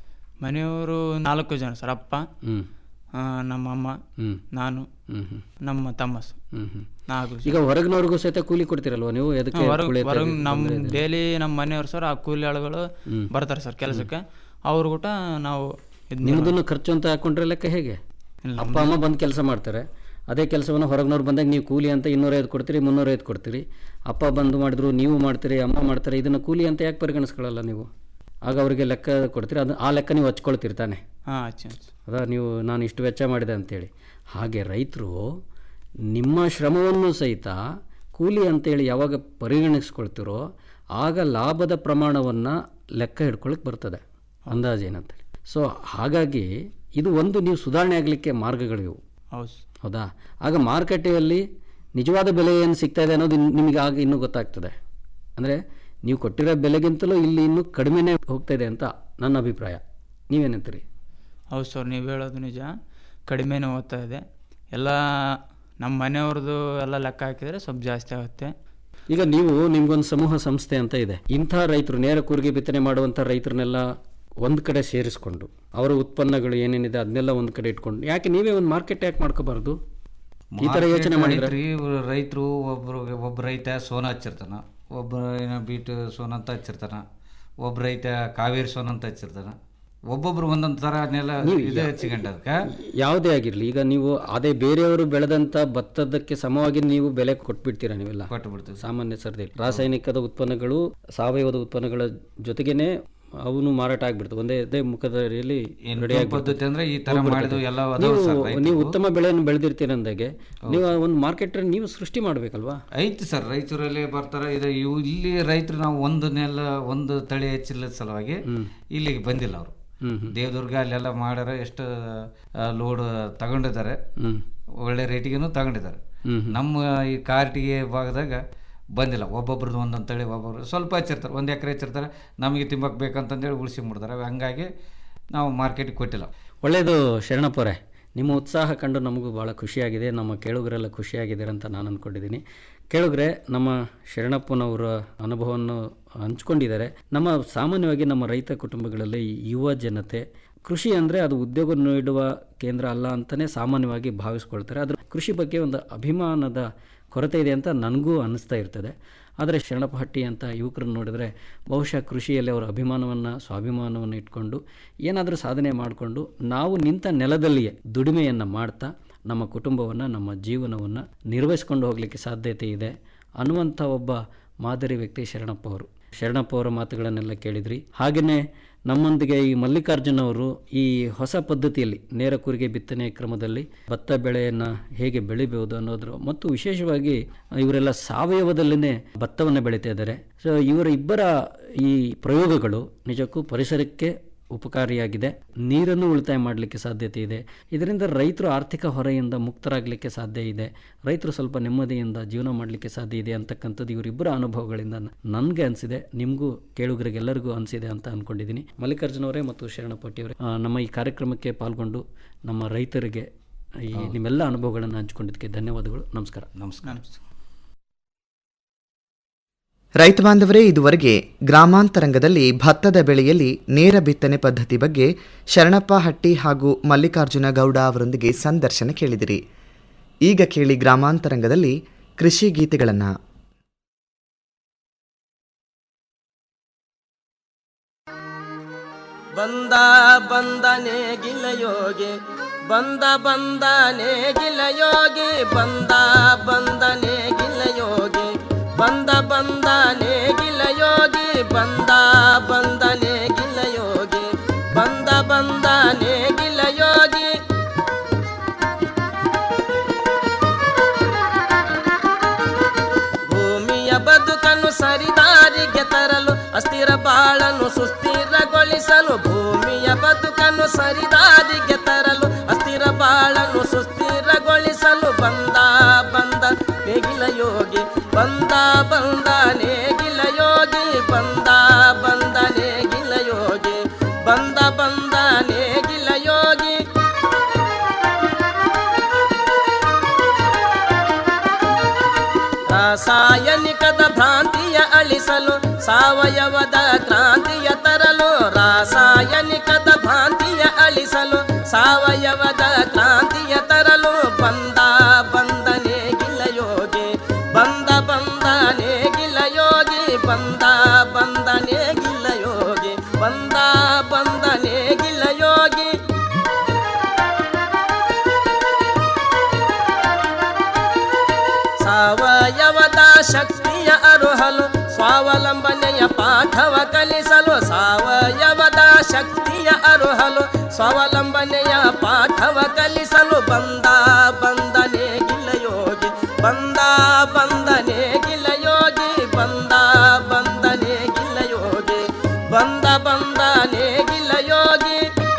ಮನೆಯವರು ನಾಲ್ಕು ಜನ ಸರ್ ಅಪ್ಪ ಹ್ಞೂ ಆ, ನಮ್ಮ ಅಮ್ಮ ಹ್ಞೂ ನಾನು ಹ್ಞೂ ಹ್ಞೂ ನಮ್ಮ ತಮ್ಮ ಸರ್ ಹ್ಞೂ ಹ್ಞೂ ನಾಲ್ಕು ಜನ. ಈಗ ಹೊರಗಿನವ್ರಿಗೂ ಸಹಿತ ಕೂಲಿ ಕೊಡ್ತೀರಲ್ವಾ ನೀವು ಎದಕ್ಕೆ ಹೊರಗೆ ಕೂಲಿ ಹೊರಗೆ ನಮ್ಮ ಡೈಲಿ ನಮ್ಮ ಮನೆಯವ್ರು ಸರ್ ಆ ಕೂಲಿ ಆಳುಗಳು ಬರ್ತಾರೆ ಸರ್ ಕೆಲಸಕ್ಕೆ ಅವ್ರ ಊಟ ನಾವು ಇದ್ ನಿಮ್ಮದನ್ನು ಖರ್ಚು ಅಂತ ಹಾಕೊಂಡ್ರೆ ಲೆಕ್ಕ ಹೇಗೆ ಇಲ್ಲ, ಅಪ್ಪ ಅಮ್ಮ ಬಂದು ಕೆಲಸ ಮಾಡ್ತಾರೆ ಅದೇ ಕೆಲಸವನ್ನು ಹೊರಗಿನವ್ರು ಬಂದಾಗ ನೀವು ಕೂಲಿ ಅಂತ ಇನ್ನೂರೈದು ಕೊಡ್ತೀರಿ ಮುನ್ನೂರೈದು ಕೊಡ್ತೀರಿ ಅಪ್ಪ ಬಂದು ಮಾಡಿದ್ರು ನೀವು ಮಾಡ್ತೀರಿ ಅಮ್ಮ ಮಾಡ್ತಾರೆ ಇದನ್ನು ಕೂಲಿ ಅಂತ ಯಾಕೆ ಪರಿಗಣಿಸ್ಕೊಳ್ಳಲ್ಲ ನೀವು ಆಗ ಅವರಿಗೆ ಲೆಕ್ಕ ಕೊಡ್ತೀರಿ ಅದು ಆ ಲೆಕ್ಕ ನೀವು ಹಚ್ಕೊಳ್ತೀರಿ ತಾನೆ ಹಾಂ ಅಚ್ಚ ಅದ ನೀವು ನಾನು ಇಷ್ಟು ವೆಚ್ಚ ಮಾಡಿದೆ ಅಂತೇಳಿ ಹಾಗೆ ರೈತರು ನಿಮ್ಮ ಶ್ರಮವನ್ನು ಸಹಿತ ಕೂಲಿ ಅಂತೇಳಿ ಯಾವಾಗ ಪರಿಗಣಿಸ್ಕೊಳ್ತಿರೋ ಆಗ ಲಾಭದ ಪ್ರಮಾಣವನ್ನು ಲೆಕ್ಕ ಹಿಡ್ಕೊಳಕ್ಕೆ ಬರ್ತದೆ ಅಂದಾಜು ಏನಂತೇಳಿ ಸೊ ಹಾಗಾಗಿ ಇದು ಒಂದು ನೀವು ಸುಧಾರಣೆ ಆಗಲಿಕ್ಕೆ ಮಾರ್ಗಗಳಿವು ಹೌದು ಸರ್. ಹೌದಾ ಆಗ ಮಾರುಕಟ್ಟೆಯಲ್ಲಿ ನಿಜವಾದ ಬೆಲೆ ಏನು ಸಿಗ್ತಾ ಇದೆ ಅನ್ನೋದು ಇನ್- ನಿಮಗೆ ಆಗ ಇನ್ನೂ ಗೊತ್ತಾಗ್ತದೆ ಅಂದರೆ ನೀವು ಕೊಟ್ಟಿರೋ ಬೆಲೆಗಿಂತಲೂ ಇಲ್ಲಿ ಇನ್ನೂ ಕಡಿಮೆನೇ ಹೋಗ್ತಾ ಇದೆ ಅಂತ ನನ್ನ ಅಭಿಪ್ರಾಯ ನೀವೇನಂತೀರಿ ಹೌದು ಸರ್ ನೀವು ಹೇಳೋದು ನಿಜ ಕಡಿಮೆನೇ ಓದ್ತಾ ಇದೆ ಎಲ್ಲ ನಮ್ಮ ಮನೆಯವ್ರದ್ದು ಎಲ್ಲ ಲೆಕ್ಕ ಹಾಕಿದರೆ ಸ್ವಲ್ಪ ಜಾಸ್ತಿ ಆಗುತ್ತೆ ಈಗ ನೀವು ನಿಮ್ಗೊಂದು ಸಮೂಹ ಸಂಸ್ಥೆ ಅಂತ ಇದೆ ಇಂಥ ರೈತರು ನೇರ ಕೂರಿಗೆ ಬಿತ್ತನೆ ಮಾಡುವಂಥ ರೈತರನ್ನೆಲ್ಲ ಒಂದು ಕಡೆ ಸೇರಿಸ್ಕೊಂಡು ಅವರ ಉತ್ಪನ್ನಗಳು ಏನೇನಿದೆ ಅದನ್ನೆಲ್ಲ ಒಂದು ಕಡೆ ಇಟ್ಕೊಂಡು ಯಾಕೆ ನೀವೇ ಒಂದು ಮಾರ್ಕೆಟ್ ಯಾಕೆ ಮಾಡ್ಕೋಬಾರ್ದು ಈ ಥರ ಯೋಚನೆ ಮಾಡಿದ್ರೆ ರೈತರು ಒಬ್ರು ಒಬ್ಬ ರೈತ ಸೋನ ಹಚ್ಚಿರ್ತಾನ ಒಬ್ಬ ಏನೋ ಬೀಟ್ ಸೋನ ಅಂತ ಹಚ್ಚಿರ್ತಾನ ಒಬ್ಬ ರೈತ ಕಾವೇರಿ ಸೋನ ಅಂತ ಹಚ್ಚಿರ್ತಾನ ಒಬ್ಬೊಬ್ರು ಒಂದೊಂದು ಥರ ನೆಲ ಇದು ಹಚ್ಚಿಕೊಂಡ ಅದಕ್ಕೆ ಯಾವುದೇ ಆಗಿರಲಿ ಈಗ ನೀವು ಅದೇ ಬೇರೆಯವರು ಬೆಳೆದಂಥ ಭತ್ತದಕ್ಕೆ ಸಮವಾಗಿ ನೀವು ಬೆಲೆ ಕೊಟ್ಬಿಡ್ತೀರಾ ನೀವೆಲ್ಲ ಕೊಟ್ಟು ಬಿಡ್ತೀವಿ ಸಾಮಾನ್ಯ ಸರ್ದಿ ರಾಸಾಯನಿಕದ ಉತ್ಪನ್ನಗಳು ಸಾವಯವದ ಉತ್ಪನ್ನಗಳ ಜೊತೆಗೇನೆ ಅವನು ಮಾರಾಟ ಆಗ್ಬಿಡ್ತು ಒಂದೇ ಇದೇ ಮುಖದಲ್ಲಿ ಇನ್ಕಮ್ ready ಆಗ್ಬಿಡ್ತು. ಪದ್ಧತಿ ಅಂದ್ರೆ ಈ ತರ ಹೋಗ್ಬಿಡ್ತದೆ. ಮಾಡಿದ್ವು ಎಲ್ಲ ಅದಾವ ಸರ್ ನೀವು ರೈತರು. ನೀವು ಉತ್ತಮ ಬೆಳೆಯನ್ನು ಬೆಳೆದಿರ್ತೀರ ಅಂದಾಗೆ ನೀವು ಆ ಒಂದು ಮಾರ್ಕೆಟ್ ನೀವು ಸೃಷ್ಟಿ ಮಾಡ್ಬೇಕಲ್ವಾ ಐತಿ ಸರ್ ರೈತರಲ್ಲಿ ಬರ್ತಾರೆ ಇದು ಇವು ಇಲ್ಲಿ ರೈತರು ನಾವು ಒಂದು ನೆಲ ಒಂದು ತಳಿ ಹೆಚ್ಚಿಲ್ಲ ಸಲುವಾಗಿ ಇಲ್ಲಿಗೆ ಬಂದಿಲ್ಲ ಅವರು ದೇವದುರ್ಗ ಅಲ್ಲೆಲ್ಲ ಮಾಡ್ಯಾರ ಎಷ್ಟು ಲೋಡ್ ತಗೊಂಡಿದ್ದಾರೆ ಒಳ್ಳೆ ರೇಟಿಗೆನು ತಗೊಂಡಿದ್ದಾರೆ ನಮ್ಮ ಈ ಕಾರ್ಟಿಗೆ ಭಾಗದಾಗ ಬಂದಿಲ್ಲ ಒಬ್ಬೊಬ್ರದ್ದು ಒಂದೊಂದು ತಳಿ ಒಬ್ಬೊಬ್ರು ಸ್ವಲ್ಪ ಹಚ್ಚಿರ್ತಾರೆ ಒಂದು ಎಕರೆ ಹಚ್ಚಿರ್ತಾರೆ ನಮಗೆ ತಿಂಬಕ್ಕೆ ಬೇಕಂತಂದೇಳಿ ಉಳಿಸಿ ಮುಡ್ತಾರೆ ಹಂಗಾಗಿ ನಾವು ಮಾರ್ಕೆಟಿಗೆ ಕೊಟ್ಟಿಲ್ಲ ಒಳ್ಳೆಯದು ಶರಣಪ್ಪರೇ ನಿಮ್ಮ ಉತ್ಸಾಹ ಕಂಡು ನಮಗೂ ಭಾಳ ಖುಷಿಯಾಗಿದೆ ನಮ್ಮ ಕೇಳುಗರೆಲ್ಲ ಖುಷಿಯಾಗಿದ್ದಾರೆ ಅಂತ ನಾನು ಅಂದ್ಕೊಂಡಿದ್ದೀನಿ ಕೇಳುಗರೆ ನಮ್ಮ ಶರಣಪ್ಪನವರ ಅನುಭವವನ್ನು ಹಂಚ್ಕೊಂಡಿದ್ದಾರೆ ನಮ್ಮ ಸಾಮಾನ್ಯವಾಗಿ ನಮ್ಮ ರೈತ ಕುಟುಂಬಗಳಲ್ಲಿ ಯುವ ಜನತೆ ಕೃಷಿ ಅಂದರೆ ಅದು ಉದ್ಯೋಗ ನೀಡುವ ಕೇಂದ್ರ ಅಲ್ಲ ಅಂತಲೇ ಸಾಮಾನ್ಯವಾಗಿ ಭಾವಿಸ್ಕೊಳ್ತಾರೆ ಅದ್ರ ಕೃಷಿ ಬಗ್ಗೆ ಒಂದು ಅಭಿಮಾನದ ಕೊರತೆ ಇದೆ ಅಂತ ನನಗೂ ಅನ್ನಿಸ್ತಾ ಇರ್ತದೆ ಆದರೆ ಶರಣಪ್ಪ ಹಟ್ಟಿ ಅಂತ ಯುವಕರನ್ನು ನೋಡಿದರೆ ಬಹುಶಃ ಕೃಷಿಯಲ್ಲಿ ಅವರ ಅಭಿಮಾನವನ್ನು ಸ್ವಾಭಿಮಾನವನ್ನು ಇಟ್ಕೊಂಡು ಏನಾದರೂ ಸಾಧನೆ ಮಾಡಿಕೊಂಡು ನಾವು ನಿಂತ ನೆಲದಲ್ಲಿಯೇ ದುಡಿಮೆಯನ್ನು ಮಾಡ್ತಾ ನಮ್ಮ ಕುಟುಂಬವನ್ನು ನಮ್ಮ ಜೀವನವನ್ನು ನಿರ್ವಹಿಸ್ಕೊಂಡು ಹೋಗಲಿಕ್ಕೆ ಸಾಧ್ಯತೆ ಇದೆ ಅನ್ನುವಂಥ ಒಬ್ಬ ಮಾದರಿ ವ್ಯಕ್ತಿ ಶರಣಪ್ಪ ಅವರು ಶರಣಪ್ಪ ಅವರ ಮಾತುಗಳನ್ನೆಲ್ಲ ಕೇಳಿದ್ರಿ ಹಾಗೆಯೇ ನಮ್ಮೊಂದಿಗೆ ಈ ಮಲ್ಲಿಕಾರ್ಜುನ್ ಅವರು ಈ ಹೊಸ ಪದ್ಧತಿಯಲ್ಲಿ ನೇರ ಕೂರಿಗೆ ಬಿತ್ತನೆ ಕ್ರಮದಲ್ಲಿ ಭತ್ತ ಬೆಳೆಯನ್ನು ಹೇಗೆ ಬೆಳಿಬಹುದು ಅನ್ನೋದ್ರ ಮತ್ತು ವಿಶೇಷವಾಗಿ ಇವರೆಲ್ಲ ಸಾವಯವದಲ್ಲೇ ಭತ್ತವನ್ನು ಬೆಳೀತಾ ಇದ್ದಾರೆ ಸೊ ಇವರ ಇಬ್ಬರ ಈ ಪ್ರಯೋಗಗಳು ನಿಜಕ್ಕೂ ಪರಿಸರಕ್ಕೆ ಉಪಕಾರಿಯಾಗಿದೆ ನೀರನ್ನು ಉಳಿತಾಯ ಮಾಡಲಿಕ್ಕೆ ಸಾಧ್ಯತೆ ಇದೆ ಇದರಿಂದ ರೈತರು ಆರ್ಥಿಕ ಹೊರೆಯಿಂದ ಮುಕ್ತರಾಗಲಿಕ್ಕೆ ಸಾಧ್ಯ ಇದೆ ರೈತರು ಸ್ವಲ್ಪ ನೆಮ್ಮದಿಯಿಂದ ಜೀವನ ಮಾಡಲಿಕ್ಕೆ ಸಾಧ್ಯ ಇದೆ ಅಂತಕ್ಕಂಥದ್ದು ಇವರಿಬ್ಬರ ಅನುಭವಗಳಿಂದ ನನಗೆ ಅನಿಸಿದೆ ನಿಮಗೂ ಕೇಳುಗರಿಗೆಲ್ಲರಿಗೂ ಅನಿಸಿದೆ ಅಂತ ಅಂದ್ಕೊಂಡಿದ್ದೀನಿ ಮಲ್ಲಿಕಾರ್ಜುನ ಅವರೇ ಮತ್ತು ಶರಣಪಟ್ಟಿ ಅವರೇ ಆ, ನಮ್ಮ ಈ ಕಾರ್ಯಕ್ರಮಕ್ಕೆ ಪಾಲ್ಗೊಂಡು ನಮ್ಮ ರೈತರಿಗೆ ಈ ನಿಮ್ಮೆಲ್ಲ ಅನುಭವಗಳನ್ನು ಹಂಚಿಕೊಂಡಿದ್ದಕ್ಕೆ ಧನ್ಯವಾದಗಳು ನಮಸ್ಕಾರ ನಮಸ್ಕಾರ ರೈತ ಬಾಂಧವರೇ ಇದುವರೆಗೆ ಗ್ರಾಮಾಂತರಂಗದಲ್ಲಿ ಭತ್ತದ ಬೆಳೆಯಲ್ಲಿ ನೇರ ಬಿತ್ತನೆ ಪದ್ಧತಿ ಬಗ್ಗೆ ಶರಣಪ್ಪ ಹಟ್ಟಿ ಹಾಗೂ ಮಲ್ಲಿಕಾರ್ಜುನ ಗೌಡ ಅವರೊಂದಿಗೆ ಸಂದರ್ಶನ ಕೇಳಿದಿರಿ ಈಗ ಕೇಳಿ ಗ್ರಾಮಾಂತರಂಗದಲ್ಲಿ ಕೃಷಿ ಗೀತೆಗಳನ್ನು ಬಂದ ಬಂದನೆ ಗಿಲಯೋಗಿ ಬಂದ ಬಂದನೆ ಗಿಲಯೋಗಿ ಬಂದ ಬಂದನೆ ಗಿಲಯೋಗಿ ಬಂದ ಬಂದನೆ ಗಿಲಯೋಗಿ ಬಂದ ಬಂದನೆ ಗಿಲಯೋಗಿ ಬಂದ ಬಂದನೆ ಗಿಲಯೋಗಿ ಭೂಮಿಯ ಬದುಕನ್ನು ಸರಿದಾರಿಗೆ ತರಲು ಅಸ್ಥಿರ ಬಾಳನ್ನು ಸುಸ್ಥಿರಗೊಳಿಸಲು ಭೂಮಿಯ ಬದುಕನ್ನು ಸರಿದಾರಿಗೆ ತರಲು ಅಸ್ಥಿರ ಬಾಳನ್ನು ಸುಸ್ಥಿರಗೊಳಿಸಲು ಬಂದ ಬಂದ ನೇಗಿಲ ಯೋಗಿ ಬಂದ ಬಂದ ನೇಗಿಲ ಯೋಗಿ ಬಂದ ಬಂದ ನೇಗಿಲ ಯೋಗಿ ಬಂದ ಬಂದ ನೇಗಿಲ ಯೋಗಿ ರಾಸಾಯನಿಕದ ಭ್ರಾಂತಿಯ ಅಳಿಸಲು ಸಾವಯವದ ಕ್ರಾಂತಿಯ ತರಲು ರಾಸಾಯನಿಕದ ಭ್ರಾಂತಿಯ ಅಳಿಸಲು ಸಾವಯವದ ಕ್ರಾಂತಿಯ ತರಲು ಬಂದ ಬಂದನೆ ಗಿಲಯೋಗಿ ಬಂದ ಬಂದನೆ ಗಿಲಯೋಗಿ ಬಂದ ಬಂದನೆ ಗಿಲಯೋಗಿ ಬಂದ ಬಂದನೆ ಗಿಲಯೋಗಿ ಸಾವಯವದ ಶಕ್ತಿಯ ಅರುಹಲು ಸ್ವಾವಲಂಬನೆಯ ಪಾಠವ ಕಲಿಸಲು ಸಾವಯವದ ಶಕ್ತಿಯ ಅರುಹಲು ಸ್ವಾವಲಂಬನೆಯ ಪಾಠವ ಕಲಿಸಲು ಬಂದ ಬಂದನೆ ಗಿಲಯೋಗಿ ಬಂದ ಬಂದನೆ ಗಿಲಯೋಗಿ ಬಂದ ಬಂದನೆ ಗಿಲಯೋಗಿ ಬಂದ ಬಂದನೆ ಗಿಲಯೋಗಿ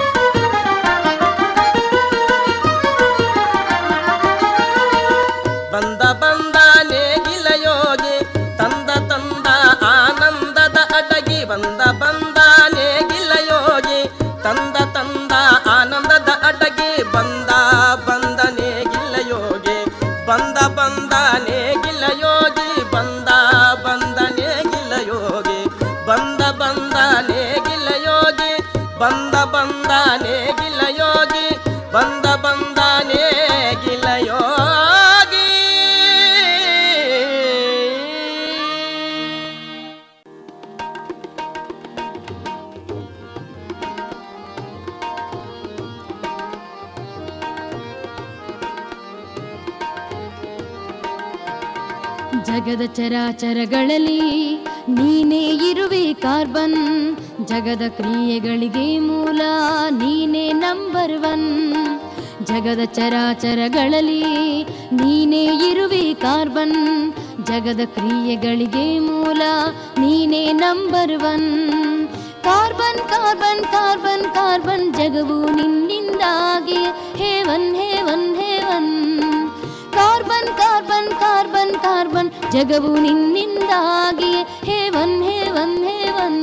ಬಂದ ಬಂದ ನೇಗಿಲ ಯೋಗಿ ತಂದ ತಂದ ಆನಂದದ ಅಡಗಿ ಬಂದ ಬಂದ ನೇಗಿಲ ಯೋಗಿ ತಂದ ತಂದ ಆನಂದದ ಅಡಗಿ ಬಂದ ಬಂದ ನೇಗಿಲ ಯೋಗಿ ಬಂದ ಬಂದ ನೇಗಿಲ ಯೋಗಿ ಬಂದ ಬಂದ ನೇಗಿಲ ಯೋಗಿ ಬಂದ ಬಂದ ನೇಗಿಲ ಯೋಗಿ ಬಂದ ಬಂದ ನೇಗಿಲ ಯೋಗಿ ಬಂದ ಬಂದ ನೇಗಿಲ ಯೋಗಿ ಜಗದ ಚರಾಚರಗಳಲ್ಲಿ ನೀನೇ ಇರುವೆ ಕಾರ್ಬನ್ ಜಗದ ಕ್ರಿಯೆಗಳಿಗೆ ಮೂಲ ನೀನೇ ನಂಬರ್ ಒನ್ ಜಗದ ಚರಾಚರಗಳಲ್ಲಿ ನೀನೇ ಇರುವೆ ಕಾರ್ಬನ್ ಜಗದ ಕ್ರಿಯೆಗಳಿಗೆ ಮೂಲ ನೀನೇ number one carbon carbon carbon carbon ಜಗವು ನಿನ್ನಿಂದಾಗಿ heaven heaven heaven carbon carbon carbon carbon ಜಗವು ನಿನ್ನಿಂದಾಗಿ ಹೇವನ್ ಹೇವನ್ ಹೇವನ್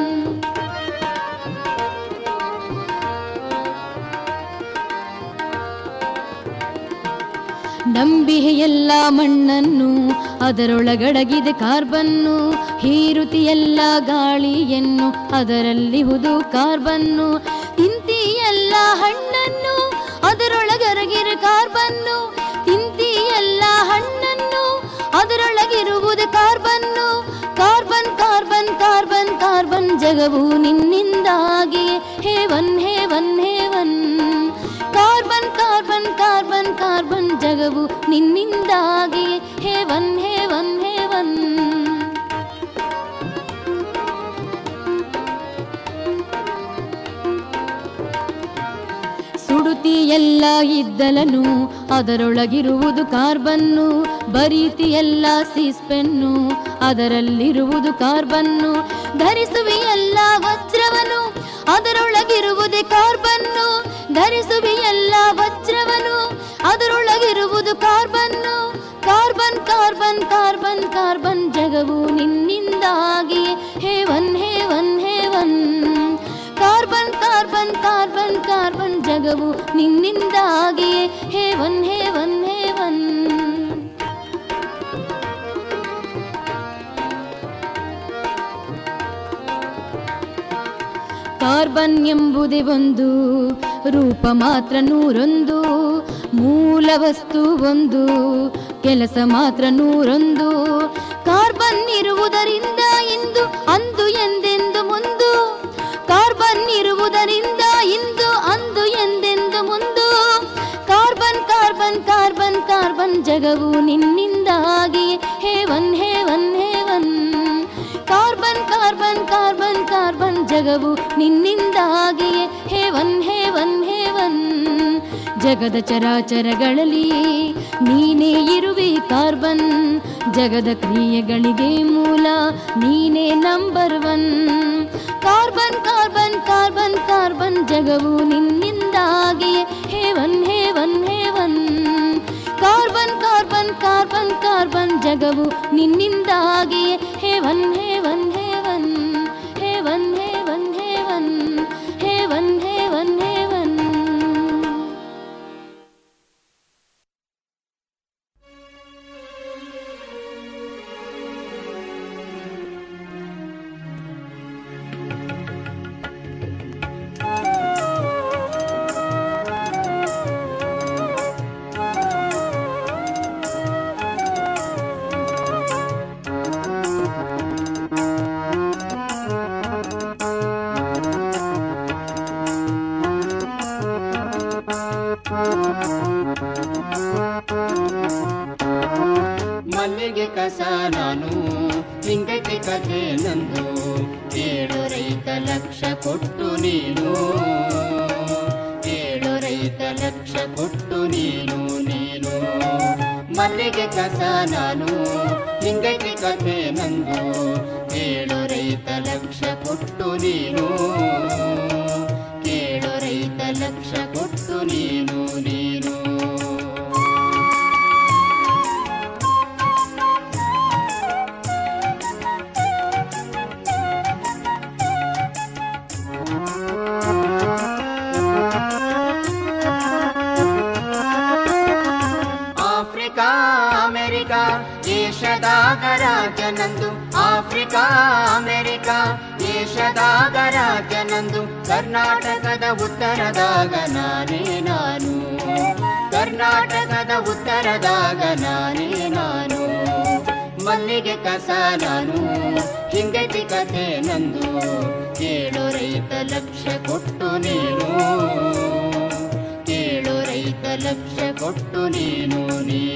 ನಂಬಿಹೆ ಎಲ್ಲ ಮಣ್ಣನ್ನು ಅದರೊಳಗಡಗಿದೆ ಕಾರ್ಬನ್ನು ಹೀರುತಿ ಎಲ್ಲ ಗಾಳಿಯನ್ನು ಅದರಲ್ಲಿಹುದು ಕಾರ್ಬನ್ನು ತಿಂತಿ ಎಲ್ಲ ಹಣ್ಣನ್ನು ಅದರೊಳಗರಗಿರ ಕಾರ್ಬನ್ನು ತಿಂತಿ ಎಲ್ಲ ಹಣ್ಣನ್ನು ಅದರೊಳಗಿರುವುದು carbon carbon carbon carbon carbon ಜಗವು ನಿನ್ನಿಂದಾಗಿ heaven heaven heaven carbon carbon carbon carbon ಜಗವು ನಿನ್ನಿಂದಾಗಿ ಹೇವನ್ ಹೇವನ್ ಹೇವನ್ ಸುಡುತಿ ಎಲ್ಲ ಇದ್ದಲನು ಅದರೊಳಗಿರುವುದು ಕಾರ್ಬನ್ನು ಬರೀತಿ ಎಲ್ಲ ಸೀಸ್ಪೆನ್ನು ಅದರಲ್ಲಿರುವುದು ಕಾರ್ಬನ್ನು ಧರಿಸುವಿ ಎಲ್ಲ ವಜ್ರವನು ಅದರೊಳಗಿರುವುದೇ ಕಾರ್ಬನ್ನು ಧರಿಸುವಿ ಎಲ್ಲ ವಜ್ರವನು ಅದರೊಳಗಿರುವುದು carbon carbon carbon carbon carbon ಜಗವು ನಿನ್ನಿಂದಾಗಿ heaven heaven heaven carbon carbon carbon carbon ಜಗವು ನಿನ್ನಿಂದಾಗಿಯೇ ಹೇವನ್ ಹೇವನ್ ಹೇವನ್ ಕಾರ್ಬನ್ ಎಂಬುದೇ ಒಂದು ರೂಪ ಮಾತ್ರ ನೂರೊಂದು ಮೂಲ ವಸ್ತು ಒಂದು ಕೆಲಸ ಮಾತ್ರ ನೂರೊಂದು ಕಾರ್ಬನ್ ಇರುವುದರಿಂದ ಇಂದು ಅಂದು ಎಂದೆಂದು ಮುಂದು ಕಾರ್ಬನ್ ಇರುವುದರಿಂದ ಇಂದು ಅಂದು ಎಂದೆಂದು ಮುಂದು ಕಾರ್ಬನ್ ಕಾರ್ಬನ್ ಕಾರ್ಬನ್ ಕಾರ್ಬನ್ ಜಗವು ನಿನ್ನಿಂದಾಗಿ heaven heaven heaven carbon carbon carbon carbon ಜಗವು ನಿನ್ನಿಂದಾಗಿಯೇ ಹೇವನ್ ಹೇವನ್ ಹೇವನ್ ಜಗದ ಚರಾಚರಗಳಲ್ಲಿ ನೀನೇ ಇರುವೆ ಕಾರ್ಬನ್ ಜಗದ ಕ್ರಿಯೆಗಳಿಗೆ ಮೂಲ ನೀನೇ number one carbon carbon carbon carbon ಜಗವು ನಿನ್ನಿಂದಾಗಿಯೇ heaven heaven heaven carbon carbon carbon carbon ಜಗವು ನಿನ್ನಿಂದಾಗಿಯೇ heaven heaven heaven heaven heaven heaven heaven heaven heaven ಮಲ್ಲಿಗೆ ಕಸ ನಾನು ಹಿಂಗಕ್ಕೆ ಕಥೆ ನಂದು ಏಳು ರೈತ ಲಕ್ಷ ಕೊಟ್ಟು ನೀನು ಏಳು ರೈತ ಲಕ್ಷ ಕೊಟ್ಟು ನೀನು ನೀನು ಮಲ್ಲಿಗೆ ಕಸ ನಾನು ಹಿಂಗಕ್ಕೆ ಕಥೆ ನಂದು ಏಳು ರೈತ ಲಕ್ಷ ಕೊಟ್ಟು ನೀನು ಏಳು ರೈತ ಲಕ್ಷ ಕೊಟ್ಟು ನೀನು ನೀನು ಆಫ್ರಿಕಾ ಅಮೆರಿಕ ಏಷದಾಗ ರಾಜನಂದು ಆಫ್ರಿಕಾ ಅಮೆರಿಕ ಏಷದಾಗ ರಾಜನಂದು ಕರ್ನಾಟಕದ ಉತ್ತರದಾಗ ನಾನೇ ನಾನು ಕರ್ನಾಟಕದ ಉತ್ತರದಾಗ ನಾನೇ ನಾನು ಮಲ್ಲಿಗೆ ಕಸ ನಾನು ಹಿಂಗತಿ ಕಥೆ ನಂದು ಕೇಳು ರೈತ ಲಕ್ಷ ಕೊಟ್ಟು ನೀನು ಕೇಳು ರೈತ ಲಕ್ಷ ಕೊಟ್ಟು ನೀನು ನೀನು